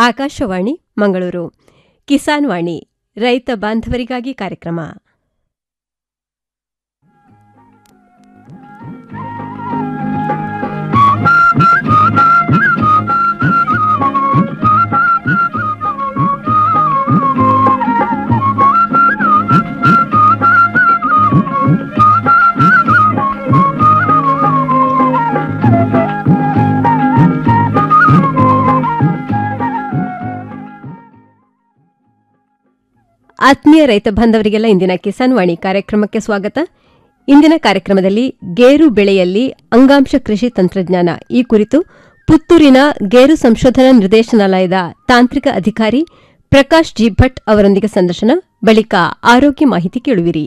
ಆಕಾಶವಾಣಿ ಮಂಗಳೂರು ಕಿಸಾನ್ ವಾಣಿ ರೈತ ಬಾಂಧವರಿಗಾಗಿ ಕಾರ್ಯಕ್ರಮ ಆತ್ಮೀಯ ರೈತ ಬಾಂಧವರಿಗೆಲ್ಲ ಇಂದಿನ ಕಿಸಾನ್ ವಾಣಿ ಕಾರ್ಯಕ್ರಮಕ್ಕೆ ಸ್ವಾಗತ ಇಂದಿನ ಕಾರ್ಯಕ್ರಮದಲ್ಲಿ ಗೇರು ಬೆಳೆಯಲ್ಲಿ ಅಂಗಾಂಶ ಕೃಷಿ ತಂತ್ರಜ್ಞಾನ ಈ ಕುರಿತು ಪುತ್ತೂರಿನ ಗೇರು ಸಂಶೋಧನಾ ನಿರ್ದೇಶನಾಲಯದ ತಾಂತ್ರಿಕ ಅಧಿಕಾರಿ ಪ್ರಕಾಶ್ ಜಿ ಭಟ್ ಅವರೊಂದಿಗೆ ಸಂದರ್ಶನ ಬಳಿಕ ಆರೋಗ್ಯ ಮಾಹಿತಿ ಕೇಳುವಿರಿ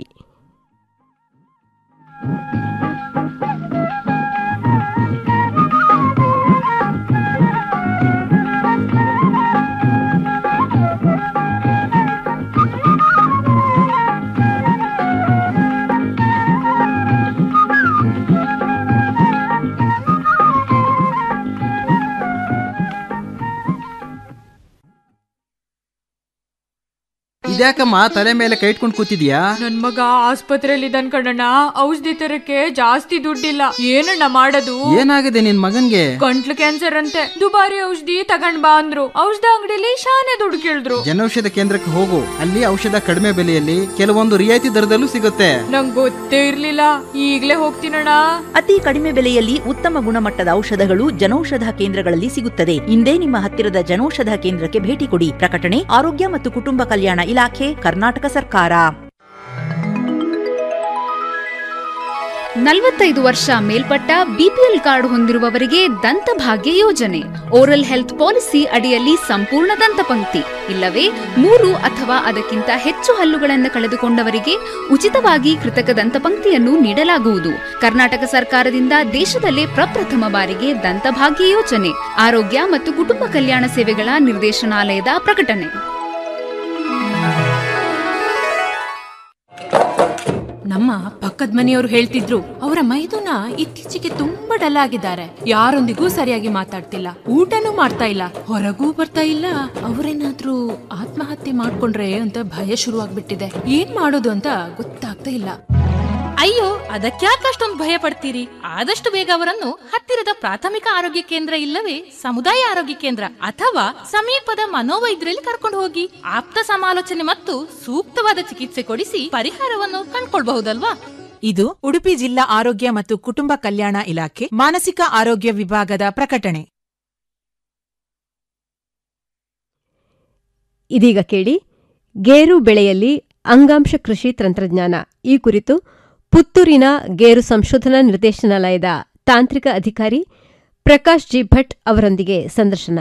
ಇದ್ಯಾಕಮ್ಮ ತಲೆ ಮೇಲೆ ಕೈ ಇಟ್ಕೊಂಡು ಕೂತಿದ್ಯಾ ನನ್ ಮಗ ಆಸ್ಪತ್ರೆಯಲ್ಲಿ ಇದ್ದಾನ್ ಕಣಣ್ಣ ಔಷಧಿ ತರಕ್ಕೆ ಜಾಸ್ತಿ ದುಡ್ಡಿಲ್ಲ ಏನಣ್ಣ ಮಾಡೋದು ಏನಾಗಿದೆ ನಿನ್ ಮಗನ್ಗೆ ಗಂಟ್ಲು ಕ್ಯಾನ್ಸರ್ ಅಂತೆ ದುಬಾರಿ ಔಷಧಿ ತಗೊಂಡ್ ಬಾ ಅಂದ್ರು ಔಷಧ ಅಂಗಡಿಲಿ ಶಾನೆ ದುಡ್ಡು ಕೇಳಿದ್ರು ಜನೌಷಧ ಕೇಂದ್ರಕ್ಕೆ ಹೋಗು ಅಲ್ಲಿ ಔಷಧ ಕಡಿಮೆ ಬೆಲೆಯಲ್ಲಿ ಕೆಲವೊಂದು ರಿಯಾಯಿತಿ ದರದಲ್ಲೂ ಸಿಗುತ್ತೆ ನಂಗ್ ಗೊತ್ತೇ ಇರ್ಲಿಲ್ಲ ಈಗ್ಲೇ ಹೋಗ್ತೀನಣ್ಣ ಅತಿ ಕಡಿಮೆ ಬೆಲೆಯಲ್ಲಿ ಉತ್ತಮ ಗುಣಮಟ್ಟದ ಔಷಧಗಳು ಜನೌಷಧ ಕೇಂದ್ರಗಳಲ್ಲಿ ಸಿಗುತ್ತದೆ ಇಂದೇ ನಿಮ್ಮ ಹತ್ತಿರದ ಜನೌಷಧ ಕೇಂದ್ರಕ್ಕೆ ಭೇಟಿ ಕೊಡಿ ಪ್ರಕಟಣೆ ಆರೋಗ್ಯ ಮತ್ತು ಕುಟುಂಬ ಕಲ್ಯಾಣ ಇಲಾಖೆ ಕರ್ನಾಟಕ ಸರ್ಕಾರ ನಲವತ್ತೈದು ವರ್ಷ ಮೇಲ್ಪಟ್ಟ ಬಿಪಿಎಲ್ ಕಾರ್ಡ್ ಹೊಂದಿರುವವರಿಗೆ ದಂತಭಾಗ್ಯ ಯೋಜನೆ ಓರಲ್ ಹೆಲ್ತ್ ಪಾಲಿಸಿ ಅಡಿಯಲ್ಲಿ ಸಂಪೂರ್ಣ ದಂತಪಂಕ್ತಿ ಇಲ್ಲವೇ ಮೂರು ಅಥವಾ ಅದಕ್ಕಿಂತ ಹೆಚ್ಚು ಹಲ್ಲುಗಳನ್ನು ಕಳೆದುಕೊಂಡವರಿಗೆ ಉಚಿತವಾಗಿ ಕೃತಕ ದಂತಪಂಕ್ತಿಯನ್ನು ನೀಡಲಾಗುವುದು ಕರ್ನಾಟಕ ಸರ್ಕಾರದಿಂದ ದೇಶದಲ್ಲೇ ಪ್ರಪ್ರಥಮ ಬಾರಿಗೆ ದಂತಭಾಗ್ಯ ಯೋಜನೆ ಆರೋಗ್ಯ ಮತ್ತು ಕುಟುಂಬ ಕಲ್ಯಾಣ ಸೇವೆಗಳ ನಿರ್ದೇಶನಾಲಯದ ಪ್ರಕಟಣೆ ನಮ್ಮ ಪಕ್ಕದ ಮನೆಯವರು ಹೇಳ್ತಿದ್ರು ಅವರ ಮೈದುನ ಇತ್ತೀಚೆಗೆ ತುಂಬಾ ಡಲ್ ಆಗಿದ್ದಾರೆ ಯಾರೊಂದಿಗೂ ಸರಿಯಾಗಿ ಮಾತಾಡ್ತಿಲ್ಲ ಊಟನೂ ಮಾಡ್ತಾ ಇಲ್ಲ ಹೊರಗೂ ಬರ್ತಾ ಇಲ್ಲ ಅವರೇನಾದ್ರೂ ಆತ್ಮಹತ್ಯೆ ಮಾಡ್ಕೊಂಡ್ರೆ ಅಂತ ಭಯ ಶುರುವಾಗ್ಬಿಟ್ಟಿದೆ ಏನ್ ಮಾಡೋದು ಅಂತ ಗೊತ್ತಾಗ್ತಾ ಇಲ್ಲ ಅಯ್ಯೋ ಅದಕ್ಯಾಕೆ ಅಷ್ಟೊಂದು ಭಯ ಪಡ್ತೀರಿ ಆದಷ್ಟು ಬೇಗ ಅವರನ್ನು ಹತ್ತಿರದ ಪ್ರಾಥಮಿಕ ಆರೋಗ್ಯ ಕೇಂದ್ರ ಇಲ್ಲವೇ ಸಮುದಾಯ ಆರೋಗ್ಯ ಕೇಂದ್ರ ಅಥವಾ ಸಮೀಪದ ಮನೋವೈದ್ಯರಲ್ಲಿ ಕರ್ಕೊಂಡು ಹೋಗಿ ಆಪ್ತ ಸಮಾಲೋಚನೆ ಮತ್ತು ಸೂಕ್ತವಾದ ಚಿಕಿತ್ಸೆ ಕೊಡಿಸಿ ಪರಿಹಾರವನ್ನು ಕಂಡ್ಕೊಳ್ಬಹುದಲ್ವಾ ಇದು ಉಡುಪಿ ಜಿಲ್ಲಾ ಆರೋಗ್ಯ ಮತ್ತು ಕುಟುಂಬ ಕಲ್ಯಾಣ ಇಲಾಖೆ ಮಾನಸಿಕ ಆರೋಗ್ಯ ವಿಭಾಗದ ಪ್ರಕಟಣೆ ಇದೀಗ ಕೇಳಿ ಗೇರು ಬೆಳೆಯಲ್ಲಿ ಅಂಗಾಂಶ ಕೃಷಿ ತಂತ್ರಜ್ಞಾನ ಈ ಕುರಿತು ಪುತ್ತೂರಿನ ಗೇರು ಸಂಶೋಧನಾ ನಿರ್ದೇಶನಾಲಯದ ತಾಂತ್ರಿಕ ಅಧಿಕಾರಿ ಪ್ರಕಾಶ್ ಜಿ ಭಟ್ ಅವರೊಂದಿಗೆ ಸಂದರ್ಶನ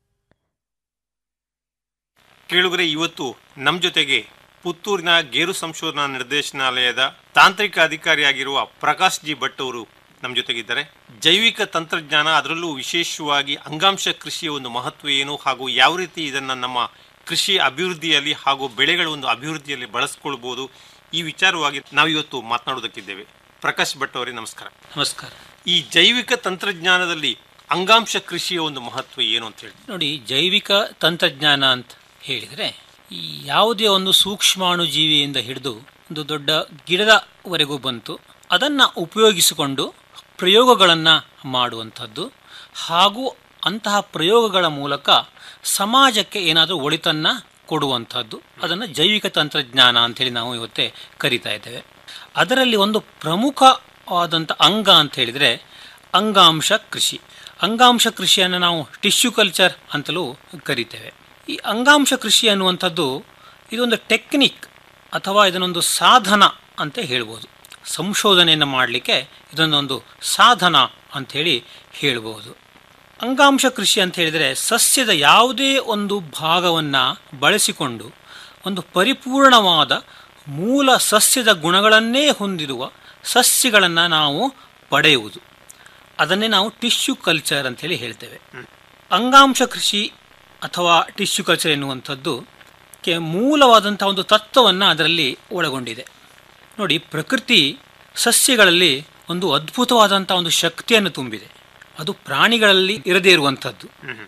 ಕೇಳುಗರೆ ಇವತ್ತು ನಮ್ಮ ಜೊತೆಗೆ ಪುತ್ತೂರಿನ ಗೇರು ಸಂಶೋಧನಾ ನಿರ್ದೇಶನಾಲಯದ ತಾಂತ್ರಿಕ ಅಧಿಕಾರಿಯಾಗಿರುವ ಪ್ರಕಾಶ್ ಜಿ ಭಟ್ ಅವರು ನಮ್ಮ ಜೊತೆಗಿದ್ದಾರೆ ಜೈವಿಕ ತಂತ್ರಜ್ಞಾನ ಅದರಲ್ಲೂ ವಿಶೇಷವಾಗಿ ಅಂಗಾಂಶ ಕೃಷಿಯ ಒಂದು ಮಹತ್ವ ಏನು ಹಾಗೂ ಯಾವ ರೀತಿ ಇದನ್ನು ನಮ್ಮ ಕೃಷಿ ಅಭಿವೃದ್ಧಿಯಲ್ಲಿ ಹಾಗೂ ಬೆಳೆಗಳ ಒಂದು ಅಭಿವೃದ್ಧಿಯಲ್ಲಿ ಬಳಸ್ಕೊಳ್ಬೋದು ಈ ವಿಚಾರವಾಗಿ ನಾವು ಇವತ್ತು ಮಾತನಾಡೋದಕ್ಕಿದ್ದೇವೆ ಪ್ರಕಾಶ್ ಭಟ್ ಅವರೇ ನಮಸ್ಕಾರ ನಮಸ್ಕಾರ ಈ ಜೈವಿಕ ತಂತ್ರಜ್ಞಾನದಲ್ಲಿ ಅಂಗಾಂಶ ಕೃಷಿಯ ಒಂದು ಮಹತ್ವ ಏನು ಅಂತ ಹೇಳಿ ನೋಡಿ ಜೈವಿಕ ತಂತ್ರಜ್ಞಾನ ಅಂತ ಹೇಳಿದರೆ ಈ ಯಾವುದೇ ಒಂದು ಸೂಕ್ಷ್ಮಾಣು ಜೀವಿಯಿಂದ ಹಿಡಿದು ಒಂದು ದೊಡ್ಡ ಗಿಡದವರೆಗೂ ಬಂತು ಅದನ್ನು ಉಪಯೋಗಿಸಿಕೊಂಡು ಪ್ರಯೋಗಗಳನ್ನು ಮಾಡುವಂಥದ್ದು ಹಾಗೂ ಅಂತಹ ಪ್ರಯೋಗಗಳ ಮೂಲಕ ಸಮಾಜಕ್ಕೆ ಏನಾದರೂ ಒಳಿತನ್ನು ಕೊಡುವಂಥದ್ದು ಅದನ್ನು ಜೈವಿಕ ತಂತ್ರಜ್ಞಾನ ಅಂಥೇಳಿ ನಾವು ಇವತ್ತೇ ಕರಿತಾ ಇದ್ದೇವೆ ಅದರಲ್ಲಿ ಒಂದು ಪ್ರಮುಖವಾದಂಥ ಅಂಗ ಅಂತ ಹೇಳಿದರೆ ಅಂಗಾಂಶ ಕೃಷಿ ಅಂಗಾಂಶ ಕೃಷಿಯನ್ನು ನಾವು ಟಿಶ್ಯೂ ಕಲ್ಚರ್ ಅಂತಲೂ ಕರಿತೇವೆ ಈ ಅಂಗಾಂಶ ಕೃಷಿ ಅನ್ನುವಂಥದ್ದು ಇದೊಂದು ಟೆಕ್ನಿಕ್ ಅಥವಾ ಇದನ್ನೊಂದು ಸಾಧನ ಅಂತ ಹೇಳ್ಬೋದು ಸಂಶೋಧನೆಯನ್ನು ಮಾಡಲಿಕ್ಕೆ ಇದನ್ನೊಂದು ಸಾಧನ ಅಂಥೇಳಿ ಹೇಳ್ಬೋದು ಅಂಗಾಂಶ ಕೃಷಿ ಅಂತ ಹೇಳಿದರೆ ಸಸ್ಯದ ಯಾವುದೇ ಒಂದು ಭಾಗವನ್ನು ಬಳಸಿಕೊಂಡು ಒಂದು ಪರಿಪೂರ್ಣವಾದ ಮೂಲ ಸಸ್ಯದ ಗುಣಗಳನ್ನೇ ಹೊಂದಿರುವ ಸಸ್ಯಗಳನ್ನು ನಾವು ಪಡೆಯುವುದು ಅದನ್ನೇ ನಾವು ಟಿಶ್ಯೂ ಕಲ್ಚರ್ ಅಂತೇಳಿ ಹೇಳ್ತೇವೆ ಅಂಗಾಂಶ ಕೃಷಿ ಅಥವಾ ಟಿಶ್ಯೂ ಕಲ್ಚರ್ ಎನ್ನುವಂಥದ್ದು ಕೆ ಮೂಲವಾದಂಥ ಒಂದು ತತ್ವವನ್ನು ಅದರಲ್ಲಿ ಒಳಗೊಂಡಿದೆ ನೋಡಿ ಪ್ರಕೃತಿ ಸಸ್ಯಗಳಲ್ಲಿ ಒಂದು ಅದ್ಭುತವಾದಂಥ ಒಂದು ಶಕ್ತಿಯನ್ನು ತುಂಬಿದೆ ಅದು ಪ್ರಾಣಿಗಳಲ್ಲಿ ಇರದೇ ಇರುವಂಥದ್ದು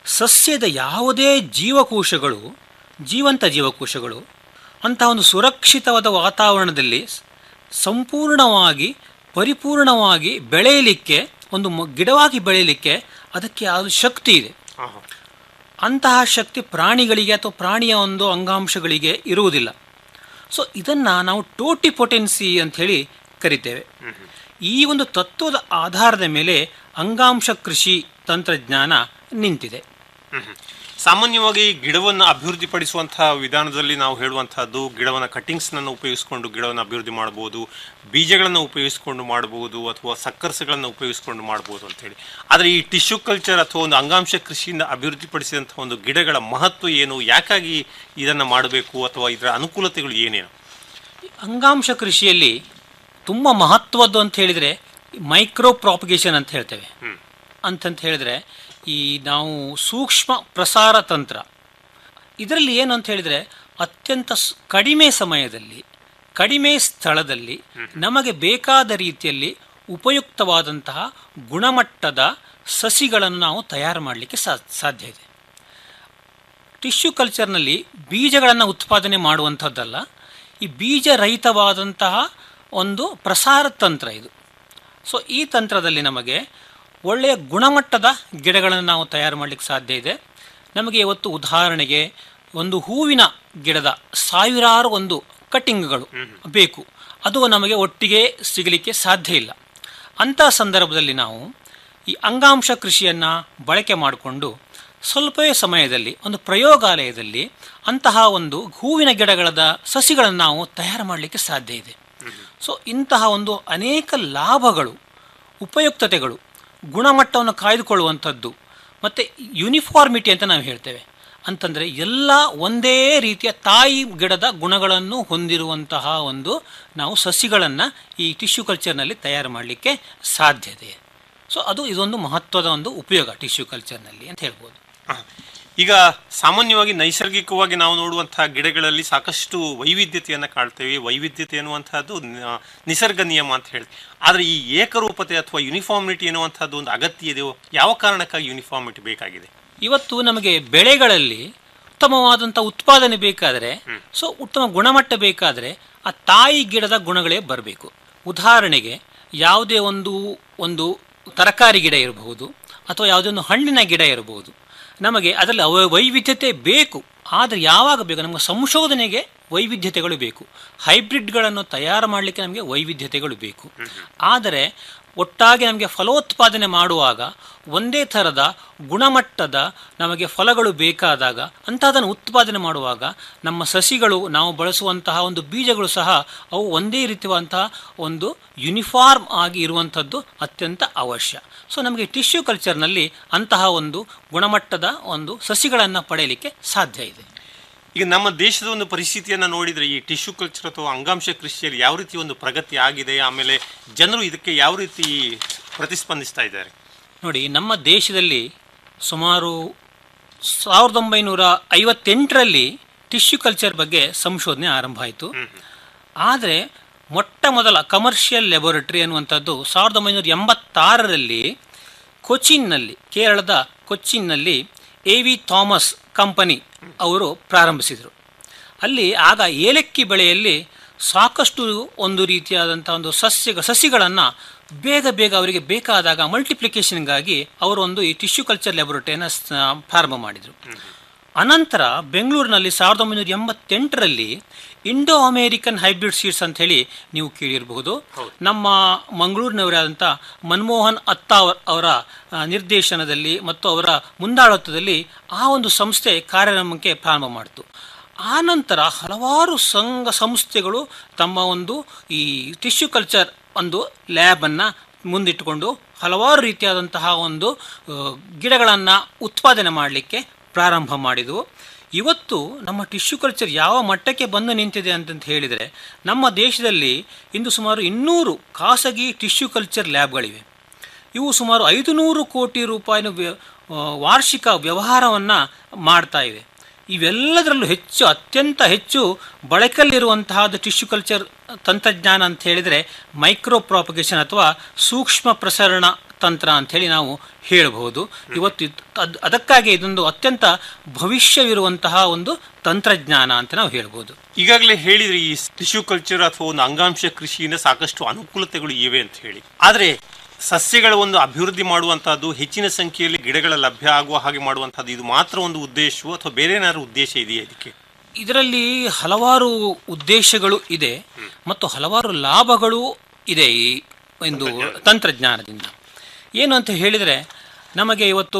ಸಸ್ಯದ ಯಾವುದೇ ಜೀವಕೋಶಗಳು ಜೀವಂತ ಜೀವಕೋಶಗಳು ಅಂತಹ ಒಂದು ಸುರಕ್ಷಿತವಾದ ವಾತಾವರಣದಲ್ಲಿ ಸ್- ಸಂಪೂರ್ಣವಾಗಿ ಪರಿಪೂರ್ಣವಾಗಿ ಬೆಳೆಯಲಿಕ್ಕೆ ಒಂದು ಮ- ಗಿಡವಾಗಿ ಬೆಳೆಯಲಿಕ್ಕೆ ಅದಕ್ಕೆ ಯಾವುದು ಶಕ್ತಿ ಇದೆ ಅಂತಹ ಶಕ್ತಿ ಪ್ರಾಣಿಗಳಿಗೆ ಅಥವಾ ಪ್ರಾಣಿಯ ಒಂದು ಅಂಗಾಂಶಗಳಿಗೆ ಇರುವುದಿಲ್ಲ ಸೊ ಇದನ್ನು ನಾವು ಟೋಟಿಪೊಟೆನ್ಸಿ ಅಂತ ಹೇಳಿ ಕರಿತೇವೆ ಈ ಒಂದು ತತ್ವದ ಆಧಾರದ ಮೇಲೆ ಅಂಗಾಂಶ ಕೃಷಿ ತಂತ್ರಜ್ಞಾನ ನಿಂತಿದೆ ಸಾಮಾನ್ಯವಾಗಿ ಗಿಡವನ್ನು ಅಭಿವೃದ್ಧಿಪಡಿಸುವಂತಹ ವಿಧಾನದಲ್ಲಿ ನಾವು ಹೇಳುವಂತಹದ್ದು ಗಿಡವನ್ನು ಕಟ್ಟಿಂಗ್ಸ್ನನ್ನು ಉಪಯೋಗಿಸಿಕೊಂಡು ಗಿಡವನ್ನು ಅಭಿವೃದ್ಧಿ ಮಾಡಬಹುದು ಬೀಜಗಳನ್ನು ಉಪಯೋಗಿಸಿಕೊಂಡು ಮಾಡಬಹುದು ಅಥವಾ ಸಕ್ಕರ್ಸ್ಗಳನ್ನು ಉಪಯೋಗಿಸಿಕೊಂಡು ಮಾಡಬಹುದು ಅಂತೇಳಿ ಆದರೆ ಈ ಟಿಶ್ಯೂ ಕಲ್ಚರ್ ಅಥವಾ ಒಂದು ಅಂಗಾಂಶ ಕೃಷಿಯಿಂದ ಅಭಿವೃದ್ಧಿಪಡಿಸಿದಂತಹ ಒಂದು ಗಿಡಗಳ ಮಹತ್ವ ಏನು ಯಾಕಾಗಿ ಇದನ್ನು ಮಾಡಬೇಕು ಅಥವಾ ಇದರ ಅನುಕೂಲತೆಗಳು ಏನೇನು ಅಂಗಾಂಶ ಕೃಷಿಯಲ್ಲಿ ತುಂಬ ಮಹತ್ವದ್ದು ಅಂತ ಹೇಳಿದರೆ ಮೈಕ್ರೋ ಪ್ರಾಪಗೇಷನ್ ಅಂತ ಹೇಳ್ತೇವೆ ಅಂತಂತ ಹೇಳಿದ್ರೆ ಈ ನಾವು ಸೂಕ್ಷ್ಮ ಪ್ರಸಾರ ತಂತ್ರ ಇದರಲ್ಲಿ ಏನು ಅಂತ ಹೇಳಿದರೆ ಅತ್ಯಂತ ಸ್- ಕಡಿಮೆ ಸಮಯದಲ್ಲಿ ಕಡಿಮೆ ಸ್ಥಳದಲ್ಲಿ ನಮಗೆ ಬೇಕಾದ ರೀತಿಯಲ್ಲಿ ಉಪಯುಕ್ತವಾದಂತಹ ಗುಣಮಟ್ಟದ ಸಸಿಗಳನ್ನು ನಾವು ತಯಾರು ಮಾಡಲಿಕ್ಕೆ ಸಾ ಸಾಧ್ಯ ಇದೆ ಟಿಶ್ಯೂ ಕಲ್ಚರ್ನಲ್ಲಿ ಬೀಜಗಳನ್ನು ಉತ್ಪಾದನೆ ಮಾಡುವಂಥದ್ದಲ್ಲ ಈ ಬೀಜರಹಿತವಾದಂತಹ ಒಂದು ಪ್ರಸಾರ ತಂತ್ರ ಇದು ಸೊ ಈ ತಂತ್ರದಲ್ಲಿ ನಮಗೆ ಒಳ್ಳೆಯ ಗುಣಮಟ್ಟದ ಗಿಡಗಳನ್ನು ನಾವು ತಯಾರು ಮಾಡಲಿಕ್ಕೆ ಸಾಧ್ಯ ಇದೆ ನಮಗೆ ಇವತ್ತು ಉದಾಹರಣೆಗೆ ಒಂದು ಹೂವಿನ ಗಿಡದ ಸಾವಿರಾರು ಒಂದು ಕಟ್ಟಿಂಗ್ಗಳು ಬೇಕು ಅದು ನಮಗೆ ಒಟ್ಟಿಗೆ ಸಿಗಲಿಕ್ಕೆ ಸಾಧ್ಯ ಇಲ್ಲ ಅಂಥ ಸಂದರ್ಭದಲ್ಲಿ ನಾವು ಈ ಅಂಗಾಂಶ ಕೃಷಿಯನ್ನು ಬಳಕೆ ಮಾಡಿಕೊಂಡು ಸ್ವಲ್ಪವೇ ಸಮಯದಲ್ಲಿ ಒಂದು ಪ್ರಯೋಗಾಲಯದಲ್ಲಿ ಅಂತಹ ಒಂದು ಹೂವಿನ ಗಿಡಗಳದ ಸಸಿಗಳನ್ನು ನಾವು ತಯಾರು ಮಾಡಲಿಕ್ಕೆ ಸಾಧ್ಯ ಇದೆ ಸೊ ಇಂತಹ ಒಂದು ಅನೇಕ ಲಾಭಗಳು ಉಪಯುಕ್ತತೆಗಳು ಗುಣಮಟ್ಟವನ್ನು ಕಾಯ್ದುಕೊಳ್ಳುವಂಥದ್ದು ಮತ್ತು ಯೂನಿಫಾರ್ಮಿಟಿ ಅಂತ ನಾವು ಹೇಳ್ತೇವೆ ಅಂತಂದರೆ ಎಲ್ಲ ಒಂದೇ ರೀತಿಯ ತಾಯಿ ಗಿಡದ ಗುಣಗಳನ್ನು ಹೊಂದಿರುವಂತಹ ಒಂದು ನಾವು ಸಸಿಗಳನ್ನು ಈ ಟಿಶ್ಯೂ ಕಲ್ಚರ್ನಲ್ಲಿ ತಯಾರು ಮಾಡಲಿಕ್ಕೆ ಸಾಧ್ಯತೆ ಸೊ ಅದು ಇದೊಂದು ಮಹತ್ವದ ಒಂದು ಉಪಯೋಗ ಟಿಶ್ಯೂ ಕಲ್ಚರ್ನಲ್ಲಿ ಅಂತ ಹೇಳ್ಬೋದು ಈಗ ಸಾಮಾನ್ಯವಾಗಿ ನೈಸರ್ಗಿಕವಾಗಿ ನಾವು ನೋಡುವಂತಹ ಗಿಡಗಳಲ್ಲಿ ಸಾಕಷ್ಟು ವೈವಿಧ್ಯತೆಯನ್ನು ಕಾಣ್ತೇವೆ ವೈವಿಧ್ಯತೆ ಎನ್ನುವಂತಹದ್ದು ನ- ನಿಸರ್ಗ ನಿಯಮ ಅಂತ ಹೇಳಿ ಆದರೆ ಈ ಏಕರೂಪತೆ ಅಥವಾ ಯೂನಿಫಾರ್ಮಿಟಿ ಎನ್ನುವಂತಹದ್ದು ಒಂದು ಅಗತ್ಯ ಇದೆಯೋ ಯಾವ ಕಾರಣಕ್ಕಾಗಿ ಯೂನಿಫಾರ್ಮಿಟಿ ಬೇಕಾಗಿದೆ ಇವತ್ತು ನಮಗೆ ಬೆಳೆಗಳಲ್ಲಿ ಉತ್ತಮವಾದಂಥ ಉತ್ಪಾದನೆ ಬೇಕಾದರೆ ಸೊ ಉತ್ತಮ ಗುಣಮಟ್ಟ ಬೇಕಾದರೆ ಆ ತಾಯಿ ಗಿಡದ ಗುಣಗಳೇ ಬರಬೇಕು ಉದಾಹರಣೆಗೆ ಯಾವುದೇ ಒಂದು ಒಂದು ತರಕಾರಿ ಗಿಡ ಇರಬಹುದು ಅಥವಾ ಯಾವುದೇ ಒಂದು ಹಣ್ಣಿನ ಗಿಡ ಇರಬಹುದು ನಮಗೆ ಅದರಲ್ಲಿ ಅವ ವೈವಿಧ್ಯತೆ ಬೇಕು ಆದರೆ ಯಾವಾಗ ಬೇಕು ನಮಗೆ ಸಂಶೋಧನೆಗೆ ವೈವಿಧ್ಯತೆಗಳು ಬೇಕು ಹೈಬ್ರಿಡ್ಗಳನ್ನು ತಯಾರು ಮಾಡಲಿಕ್ಕೆ ನಮಗೆ ವೈವಿಧ್ಯತೆಗಳು ಬೇಕು ಆದರೆ ಒಟ್ಟಾಗಿ ನಮಗೆ ಫಲೋತ್ಪಾದನೆ ಮಾಡುವಾಗ ಒಂದೇ ಥರದ ಗುಣಮಟ್ಟದ ನಮಗೆ ಫಲಗಳು ಬೇಕಾದಾಗ ಅಂಥದನ್ನು ಉತ್ಪಾದನೆ ಮಾಡುವಾಗ ನಮ್ಮ ಸಸಿಗಳು ನಾವು ಬಳಸುವಂತಹ ಒಂದು ಬೀಜಗಳು ಸಹ ಅವು ಒಂದೇ ರೀತಿಯಾದಂತಹ ಒಂದು ಯೂನಿಫಾರ್ಮ್ ಆಗಿ ಇರುವಂಥದ್ದು ಅತ್ಯಂತ ಅವಶ್ಯ ಸೊ ನಮಗೆ ಟಿಶ್ಯೂ ಕಲ್ಚರ್ನಲ್ಲಿ ಅಂತಹ ಒಂದು ಗುಣಮಟ್ಟದ ಒಂದು ಸಸಿಗಳನ್ನು ಪಡೆಯಲಿಕ್ಕೆ ಸಾಧ್ಯ ಇದೆ ಈಗ ನಮ್ಮ ದೇಶದ ಒಂದು ಪರಿಸ್ಥಿತಿಯನ್ನು ನೋಡಿದರೆ ಈ ಟಿಶ್ಯೂ ಕಲ್ಚರ್ ಅಥವಾ ಅಂಗಾಂಶ ಕೃಷಿಯಲ್ಲಿ ಯಾವ ರೀತಿ ಒಂದು ಪ್ರಗತಿ ಆಗಿದೆ ಆಮೇಲೆ ಜನರು ಇದಕ್ಕೆ ಯಾವ ರೀತಿ ಪ್ರತಿಸ್ಪಂದಿಸ್ತಾ ಇದ್ದಾರೆ ನೋಡಿ ನಮ್ಮ ದೇಶದಲ್ಲಿ ಸುಮಾರು ಸಾವಿರದ ಒಂಬೈನೂರ ಐವತ್ತೆಂಟರಲ್ಲಿ ಟಿಶ್ಯೂ ಕಲ್ಚರ್ ಬಗ್ಗೆ ಸಂಶೋಧನೆ ಆರಂಭ ಆಯಿತು ಆದರೆ ಮೊಟ್ಟ ಮೊದಲ ಕಮರ್ಷಿಯಲ್ ಲ್ಯಾಬೊರೇಟರಿ ಅನ್ನುವಂಥದ್ದು ಸಾವಿರದ ಒಂಬೈನೂರ ಎಂಬತ್ತಾರರಲ್ಲಿ ಕೊಚ್ಚಿನ್ನಲ್ಲಿ ಕೇರಳದ ಕೊಚ್ಚಿನ್ನಲ್ಲಿ ಎ ವಿ ಥಾಮಸ್ ಕಂಪನಿ ಅವರು ಪ್ರಾರಂಭಿಸಿದರು ಅಲ್ಲಿ ಆಗ ಏಲಕ್ಕಿ ಬೆಳೆಯಲ್ಲಿ ಸಾಕಷ್ಟು ಒಂದು ರೀತಿಯಾದಂಥ ಒಂದು ಸಸ್ಯ ಸಸಿಗಳನ್ನು ಬೇಗ ಬೇಗ ಅವರಿಗೆ ಬೇಕಾದಾಗ ಮಲ್ಟಿಪ್ಲಿಕೇಶನ್ಗಾಗಿ ಅವರು ಒಂದು ಈ ಟಿಶ್ಯೂ ಕಲ್ಚರ್ ಲ್ಯಾಬೊರೇಟರಿಯನ್ನು ಪ್ರಾರಂಭ ಮಾಡಿದರು ಅನಂತರ ಬೆಂಗಳೂರಿನಲ್ಲಿ ಸಾವಿರದ ಒಂಬೈನೂರ ಎಂಬತ್ತೆಂಟರಲ್ಲಿ ಇಂಡೋ ಅಮೇರಿಕನ್ ಹೈಬ್ರಿಡ್ ಸೀಡ್ಸ್ ಅಂತ ಹೇಳಿ ನೀವು ಕೇಳಿರಬಹುದು ನಮ್ಮ ಮಂಗಳೂರಿನವರಾದಂಥ ಮನಮೋಹನ್ ಅತ್ತಾ ಅವರ- ಅವರ ಆ, ನಿರ್ದೇಶನದಲ್ಲಿ ಮತ್ತು ಅವರ ಮುಂದಾಳತ್ವದಲ್ಲಿ ಆ ಒಂದು ಸಂಸ್ಥೆ ಕಾರ್ಯಕ್ರಮಕ್ಕೆ ಪ್ರಾರಂಭ ಮಾಡಿತು ಆನಂತರ ಹಲವಾರು ಸಂಘ ಸಂಸ್ಥೆಗಳು ತಮ್ಮ ಒಂದು ಈ ಟಿಶ್ಯೂ ಕಲ್ಚರ್ ಒಂದು ಲ್ಯಾಬನ್ನು ಮುಂದಿಟ್ಟುಕೊಂಡು ಹಲವಾರು ರೀತಿಯಾದಂತಹ ಒಂದು ಗಿಡಗಳನ್ನು ಉತ್ಪಾದನೆ ಮಾಡಲಿಕ್ಕೆ ಪ್ರಾರಂಭ ಮಾಡಿದವು ಇವತ್ತು ನಮ್ಮ ಟಿಶ್ಯೂ ಕಲ್ಚರ್ ಯಾವ ಮಟ್ಟಕ್ಕೆ ಬಂದು ನಿಂತಿದೆ ಅಂತಂತ ಹೇಳಿದರೆ ನಮ್ಮ ದೇಶದಲ್ಲಿ ಇಂದು ಸುಮಾರು ಇನ್ನೂರು ಖಾಸಗಿ ಟಿಶ್ಯೂ ಕಲ್ಚರ್ ಲ್ಯಾಬ್ಗಳಿವೆ ಇವು ಸುಮಾರು ಐದು ನೂರು ಕೋಟಿ ರೂಪಾಯಿನ ವ್ಯ- ಆ, ವಾರ್ಷಿಕ ವ್ಯವಹಾರವನ್ನು ಮಾಡ್ತಾ ಇವೆ ಇವೆಲ್ಲದರಲ್ಲೂ ಹೆಚ್ಚು ಅತ್ಯಂತ ಹೆಚ್ಚು ಬಳಕೆಯಲ್ಲಿರುವಂತಹದ್ದು ಟಿಶ್ಯೂ ಕಲ್ಚರ್ ತಂತ್ರಜ್ಞಾನ ಅಂತ ಹೇಳಿದರೆ ಮೈಕ್ರೋ ಪ್ರಾಪಗೇಷನ್ ಅಥವಾ ಸೂಕ್ಷ್ಮ ಪ್ರಸರಣ ತಂತ್ರ ಅಂಥೇಳಿ ನಾವು ಹೇಳಬಹುದು ಇವತ್ತು ಇದ್- ಅದ್- ಅದಕ್ಕಾಗಿ ಇದೊಂದು ಅತ್ಯಂತ ಭವಿಷ್ಯವಿರುವಂತಹ ಒಂದು ತಂತ್ರಜ್ಞಾನ ಅಂತ ನಾವು ಹೇಳ್ಬೋದು ಈಗಾಗಲೇ ಹೇಳಿದ್ರಿ ಈ ಟಿಶ್ಯೂ ಕಲ್ಚರ್ ಅಥವಾ ಒಂದು ಅಂಗಾಂಶ ಕೃಷಿಯಿಂದ ಸಾಕಷ್ಟು ಅನುಕೂಲತೆಗಳು ಇವೆ ಅಂತ ಹೇಳಿ ಆದರೆ ಸಸ್ಯಗಳ ಒಂದು ಅಭಿವೃದ್ಧಿ ಮಾಡುವಂತಹದ್ದು ಹೆಚ್ಚಿನ ಸಂಖ್ಯೆಯಲ್ಲಿ ಗಿಡಗಳ ಲಭ್ಯ ಆಗುವ ಹಾಗೆ ಮಾಡುವಂತಹದ್ದು ಇದು ಮಾತ್ರ ಒಂದು ಉದ್ದೇಶವೋ ಅಥವಾ ಬೇರೆ ಏನಾದ್ರು ಉದ್ದೇಶ ಇದೆಯಾ ಇದಕ್ಕೆ ಇದರಲ್ಲಿ ಹಲವಾರು ಉದ್ದೇಶಗಳು ಇದೆ ಮತ್ತು ಹಲವಾರು ಲಾಭಗಳು ಇದೆ ಈ ಒಂದು ತಂತ್ರಜ್ಞಾನದಿಂದ ಏನು ಅಂತ ಹೇಳಿದರೆ ನಮಗೆ ಇವತ್ತು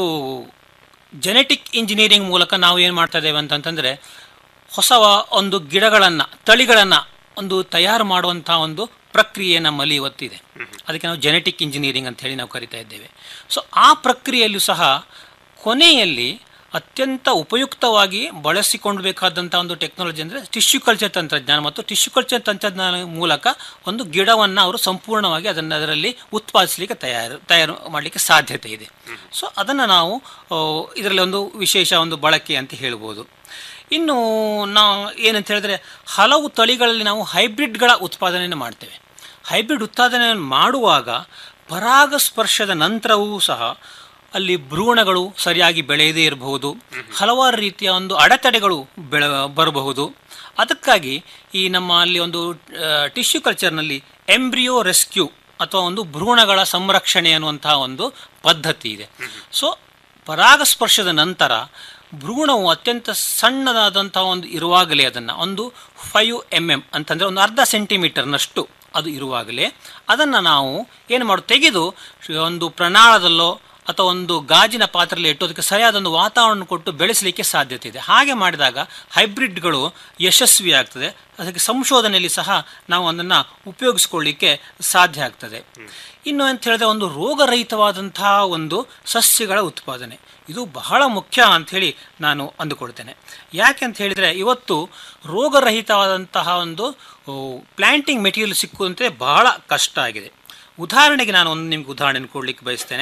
ಜೆನೆಟಿಕ್ ಇಂಜಿನಿಯರಿಂಗ್ ಮೂಲಕ ನಾವು ಏನು ಮಾಡ್ತಾ ಇದ್ದೇವೆ ಅಂತಂತಂದರೆ ಹೊಸ ಒಂದು ಗಿಡಗಳನ್ನು ತಳಿಗಳನ್ನು ಒಂದು ತಯಾರು ಮಾಡುವಂಥ ಒಂದು ಪ್ರಕ್ರಿಯೆ ನಮ್ಮಲ್ಲಿ ಇವತ್ತಿದೆ ಅದಕ್ಕೆ ನಾವು ಜೆನೆಟಿಕ್ ಇಂಜಿನಿಯರಿಂಗ್ ಅಂತ ಹೇಳಿ ನಾವು ಕರಿತಾ ಇದ್ದೇವೆ ಸೊ ಆ ಪ್ರಕ್ರಿಯೆಯಲ್ಲೂ ಸಹ ಕೊನೆಯಲ್ಲಿ ಅತ್ಯಂತ ಉಪಯುಕ್ತವಾಗಿ ಬಳಸಿಕೊಳ್ಳಬೇಕಾದಂಥ ಒಂದು ಟೆಕ್ನಾಲಜಿ ಅಂದರೆ ಟಿಶ್ಯೂ ಕಲ್ಚರ್ ತಂತ್ರಜ್ಞಾನ ಮತ್ತು ಟಿಶ್ಯೂ ಕಲ್ಚರ್ ತಂತ್ರಜ್ಞಾನ ಮೂಲಕ ಒಂದು ಗಿಡವನ್ನು ಅವರು ಸಂಪೂರ್ಣವಾಗಿ ಅದನ್ನು ಅದರಲ್ಲಿ ಉತ್ಪಾದಿಸಲಿಕ್ಕೆ ತಯಾರು ತಯಾರು ಮಾಡಲಿಕ್ಕೆ ಸಾಧ್ಯತೆ ಇದೆ ಸೊ ಅದನ್ನು ನಾವು ಆ, ಇದರಲ್ಲಿ ಒಂದು ವಿಶೇಷ ಒಂದು ಬಳಕೆ ಅಂತ ಹೇಳ್ಬೋದು ಇನ್ನು ನಾವು ಏನಂತ ಹೇಳಿದ್ರೆ ಹಲವು ತಳಿಗಳಲ್ಲಿ ನಾವು ಹೈಬ್ರಿಡ್ಗಳ ಉತ್ಪಾದನೆಯನ್ನು ಮಾಡ್ತೇವೆ ಹೈಬ್ರಿಡ್ ಉತ್ಪಾದನೆಯನ್ನು ಮಾಡುವಾಗ ಪರಾಗಸ್ಪರ್ಶದ ನಂತರವೂ ಸಹ ಅಲ್ಲಿ ಭ್ರೂಣಗಳು ಸರಿಯಾಗಿ ಬೆಳೆಯದೇ ಇರಬಹುದು ಹಲವಾರು ರೀತಿಯ ಒಂದು ಅಡೆತಡೆಗಳು ಬೆಳೆ ಬರಬಹುದು ಅದಕ್ಕಾಗಿ ಈ ನಮ್ಮ ಅಲ್ಲಿ ಒಂದು ಟಿಶ್ಯೂ ಕಲ್ಚರ್ನಲ್ಲಿ ಎಂಬ್ರಿಯೋ ರೆಸ್ಕ್ಯೂ ಅಥವಾ ಒಂದು ಭ್ರೂಣಗಳ ಸಂರಕ್ಷಣೆ ಅನ್ನುವಂತಹ ಒಂದು ಪದ್ಧತಿ ಇದೆ ಸೊ ಪರಾಗಸ್ಪರ್ಶದ ನಂತರ ಭ್ರೂಣವು ಅತ್ಯಂತ ಸಣ್ಣದಾದಂತಹ ಒಂದು ಇರುವಾಗಲೇ ಅದನ್ನು ಒಂದು ಫೈವ್ ಎಮ್ ಎಮ್ ಅಂತಂದರೆ ಒಂದು ಅರ್ಧ ಸೆಂಟಿಮೀಟರ್ನಷ್ಟು ಅದು ಇರುವಾಗಲೇ ಅದನ್ನು ನಾವು ಏನು ಮಾಡು ತೆಗೆದು ಒಂದು ಪ್ರಣಾಳದಲ್ಲೋ ಅಥವಾ ಒಂದು ಗಾಜಿನ ಪಾತ್ರೆಯಲ್ಲಿ ಇಟ್ಟು ಅದಕ್ಕೆ ಸರಿಯಾದ ಒಂದು ವಾತಾವರಣ ಕೊಟ್ಟು ಬೆಳೆಸಲಿಕ್ಕೆ ಸಾಧ್ಯತೆ ಇದೆ ಹಾಗೆ ಮಾಡಿದಾಗ ಹೈಬ್ರಿಡ್ಗಳು ಯಶಸ್ವಿ ಆಗ್ತದೆ ಅದಕ್ಕೆ ಸಂಶೋಧನೆಯಲ್ಲಿ ಸಹ ನಾವು ಅದನ್ನು ಉಪಯೋಗಿಸ್ಕೊಳ್ಳಿಕ್ಕೆ ಸಾಧ್ಯ ಆಗ್ತದೆ ಇನ್ನು ಅಂತ ಹೇಳಿದ್ರೆ ಒಂದು ರೋಗರಹಿತವಾದಂತಹ ಒಂದು ಸಸ್ಯಗಳ ಉತ್ಪಾದನೆ ಇದು ಬಹಳ ಮುಖ್ಯ ಅಂಥೇಳಿ ನಾನು ಅಂದುಕೊಳ್ತೇನೆ ಯಾಕೆ ಅಂತ ಹೇಳಿದರೆ ಇವತ್ತು ರೋಗರಹಿತವಾದಂತಹ ಒಂದು ಪ್ಲ್ಯಾಂಟಿಂಗ್ ಮೆಟೀರಿಯಲ್ ಸಿಕ್ಕುವಂತೆ ಬಹಳ ಕಷ್ಟ ಆಗಿದೆ ಉದಾಹರಣೆಗೆ ನಾನು ಒಂದು ನಿಮ್ಗೆ ಉದಾಹರಣೆ ಕೊಡಲಿಕ್ಕೆ ಬಯಸ್ತೇನೆ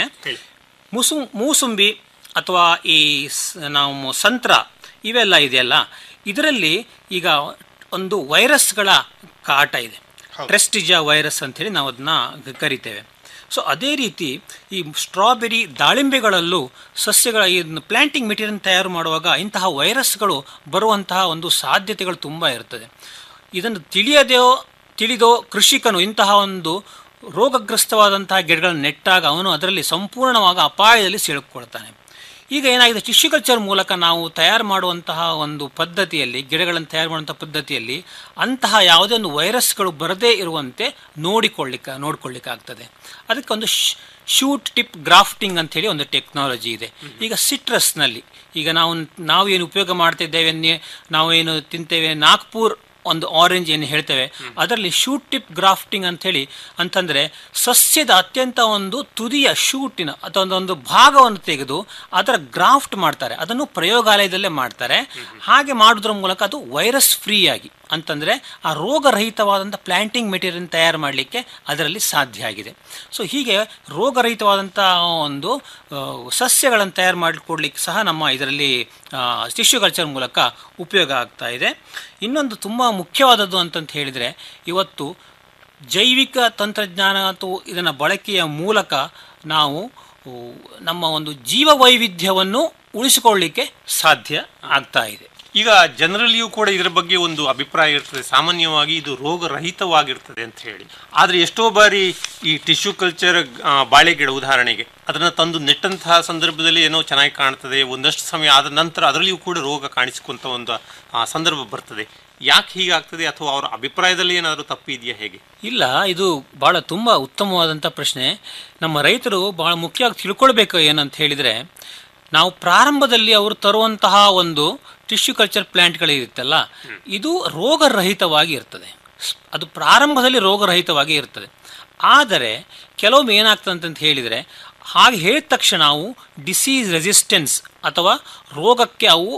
ಮುಸು ಮೂಸುಂಬಿ ಅಥವಾ ಈ ಸ್- ನಾವು ಸಂತ್ರ ಇವೆಲ್ಲ ಇದೆಯಲ್ಲ ಇದರಲ್ಲಿ ಈಗ ಒಂದು ವೈರಸ್ಗಳ ಕಾಟ ಇದೆ ಟ್ರೆಸ್ಟಿಜಾ ವೈರಸ್ ಅಂತೇಳಿ ನಾವು ಅದನ್ನ ಕರಿತೇವೆ ಸೊ ಅದೇ ರೀತಿ ಈ ಸ್ಟ್ರಾಬೆರಿ ದಾಳಿಂಬೆಗಳಲ್ಲೂ ಸಸ್ಯಗಳ ಈ ಪ್ಲಾಂಟಿಂಗ್ ಮೆಟೀರಿಯಲ್ ತಯಾರು ಮಾಡುವಾಗ ಇಂತಹ ವೈರಸ್ಗಳು ಬರುವಂತಹ ಒಂದು ಸಾಧ್ಯತೆಗಳು ತುಂಬ ಇರ್ತದೆ ಇದನ್ನು ತಿಳಿಯದೆಯೋ ತಿಳಿದೋ ಕೃಷಿಕನು ಇಂತಹ ಒಂದು ರೋಗಗ್ರಸ್ತವಾದಂತಹ ಗಿಡಗಳನ್ನು ನೆಟ್ಟಾಗ ಅವನು ಅದರಲ್ಲಿ ಸಂಪೂರ್ಣವಾಗಿ ಅಪಾಯದಲ್ಲಿ ಸಿಲುಕೊಳ್ತಾನೆ ಈಗ ಏನಾಗಿದೆ ಟಿಶ್ಯೂ ಕಲ್ಚರ್ ಮೂಲಕ ನಾವು ತಯಾರು ಮಾಡುವಂತಹ ಒಂದು ಪದ್ಧತಿಯಲ್ಲಿ ಗಿಡಗಳನ್ನು ತಯಾರು ಮಾಡುವಂಥ ಪದ್ಧತಿಯಲ್ಲಿ ಅಂತಹ ಯಾವುದೇ ಒಂದು ವೈರಸ್ಗಳು ಬರದೇ ಇರುವಂತೆ ನೋಡಿಕೊಳ್ಳಿಕ್ಕೆ ನೋಡಿಕೊಳ್ಳಿಕ್ಕಾಗ್ತದೆ ಅದಕ್ಕೆ ಒಂದು ಶೂಟ್ ಟಿಪ್ ಗ್ರಾಫ್ಟಿಂಗ್ ಅಂತೇಳಿ ಒಂದು ಟೆಕ್ನಾಲಜಿ ಇದೆ ಈಗ ಸಿಟ್ರಸ್ನಲ್ಲಿ ಈಗ ನಾವು ನಾವು ಏನು ಉಪಯೋಗ ಮಾಡ್ತಿದ್ದೇವೆ ನೆ- ನಾವೇನು ತಿಂತೇವೆ ನಾಗ್ಪುರ್ ಒಂದು ಆರೆಂಜ್ ಏನು ಹೇಳ್ತೇವೆ ಅದರಲ್ಲಿ ಶೂಟ್ ಟಿಪ್ ಗ್ರಾಫ್ಟಿಂಗ್ ಅಂತೇಳಿ ಅಂತಂದ್ರೆ ಸಸ್ಯದ ಅತ್ಯಂತ ಒಂದು ತುದಿಯ ಶೂಟಿನ ಅಥವಾ ಒಂದು- ಒಂದು ಭಾಗವನ್ನು ತೆಗೆದು ಅದರ ಗ್ರಾಫ್ಟ್ ಮಾಡ್ತಾರೆ ಅದನ್ನು ಪ್ರಯೋಗಾಲಯದಲ್ಲೇ ಮಾಡ್ತಾರೆ ಹಾಗೆ ಮಾಡೋದ್ರ ಮೂಲಕ ಅದು ವೈರಸ್ ಫ್ರೀ ಆಗಿ ಅಂತಂದ್ರೆ ಆ ರೋಗರಹಿತವಾದಂಥ ಪ್ಲಾಂಟಿಂಗ್ ಮೆಟೀರಿಯಲ್ ತಯಾರು ಮಾಡಲಿಕ್ಕೆ ಅದರಲ್ಲಿ ಸಾಧ್ಯ ಆಗಿದೆ ಸೊ ಹೀಗೆ ರೋಗರಹಿತವಾದಂಥ ಒಂದು ಆ, ಸಸ್ಯಗಳನ್ನು ತಯಾರು ಮಾಡಿಕೊಡ್ಲಿಕ್ಕೆ ಸಹ ನಮ್ಮ ಇದರಲ್ಲಿ ಟಿಶ್ಯೂ ಕಲ್ಚರ್ ಮೂಲಕ ಉಪಯೋಗ ಆಗ್ತಾ ಇದೆ ಇನ್ನೊಂದು ತುಂಬ ಮುಖ್ಯವಾದದ್ದು ಅಂತಂತ ಹೇಳಿದರೆ ಇವತ್ತು ಜೈವಿಕ ತಂತ್ರಜ್ಞಾನ ಅಥವಾ ಇದನ್ನ ಬಳಕೆಯ ಮೂಲಕ ನಾವು ಊ, ನಮ್ಮ ಒಂದು ಜೀವ ವೈವಿಧ್ಯವನ್ನು ಉಳಿಸಿಕೊಳ್ಳಲಿಕ್ಕೆ ಸಾಧ್ಯ ಆಗ್ತಾ ಇದೆ ಈಗ ಜನರಲ್ಲಿಯೂ ಕೂಡ ಇದರ ಬಗ್ಗೆ ಒಂದು ಅಭಿಪ್ರಾಯ ಇರ್ತದೆ ಸಾಮಾನ್ಯವಾಗಿ ಇದು ರೋಗರಹಿತವಾಗಿರ್ತದೆ ಅಂತ ಹೇಳಿ ಆದ್ರೆ ಎಷ್ಟೋ ಬಾರಿ ಈ ಟಿಶ್ಯೂ ಕಲ್ಚರ್ ಬಾಳೆ ಗಿಡ ಉದಾಹರಣೆಗೆ ಅದನ್ನ ತಂದು ನೆಟ್ಟಂತಹ ಸಂದರ್ಭದಲ್ಲಿ ಏನೋ ಚೆನ್ನಾಗಿ ಕಾಣ್ತದೆ ಒಂದಷ್ಟು ಸಮಯ ಆದ ನಂತರ ಅದರಲ್ಲಿಯೂ ಕೂಡ ರೋಗ ಕಾಣಿಸಿಕೊಂತ ಒಂದು ಆ, ಸಂದರ್ಭ ಬರ್ತದೆ ಯಾಕೆ ಹೀಗಾಗ್ತದೆ ಅಥವಾ ಅವರ ಅಭಿಪ್ರಾಯದಲ್ಲಿ ಏನಾದರೂ ತಪ್ಪಿದೆಯಾ ಹೇಗೆ ಇಲ್ಲ ಇದು ಬಹಳ ತುಂಬ ಉತ್ತಮವಾದಂಥ ಪ್ರಶ್ನೆ ನಮ್ಮ ರೈತರು ಬಹಳ ಮುಖ್ಯವಾಗಿ ತಿಳ್ಕೊಳ್ಬೇಕು ಏನಂತ ಹೇಳಿದರೆ ನಾವು ಪ್ರಾರಂಭದಲ್ಲಿ ಅವರು ತರುವಂತಹ ಒಂದು ಟಿಶ್ಯೂ ಕಲ್ಚರ್ ಪ್ಲಾಂಟ್ಗಳಿರುತ್ತಲ್ಲ ಇದು ರೋಗರಹಿತವಾಗಿ ಇರ್ತದೆ ಸ್- ಅದು ಪ್ರಾರಂಭದಲ್ಲಿ ರೋಗರಹಿತವಾಗಿ ಇರ್ತದೆ ಆದರೆ ಕೆಲವೊಮ್ಮೆ ಏನಾಗ್ತದೆ ಅಂತ ಹೇಳಿದರೆ ಹಾಗೆ ಹೇಳಿದ ತಕ್ಷಣ ನಾವು ಡಿಸೀಸ್ ರೆಸಿಸ್ಟೆನ್ಸ್ ಅಥವಾ ರೋಗಕ್ಕೆ ಅವು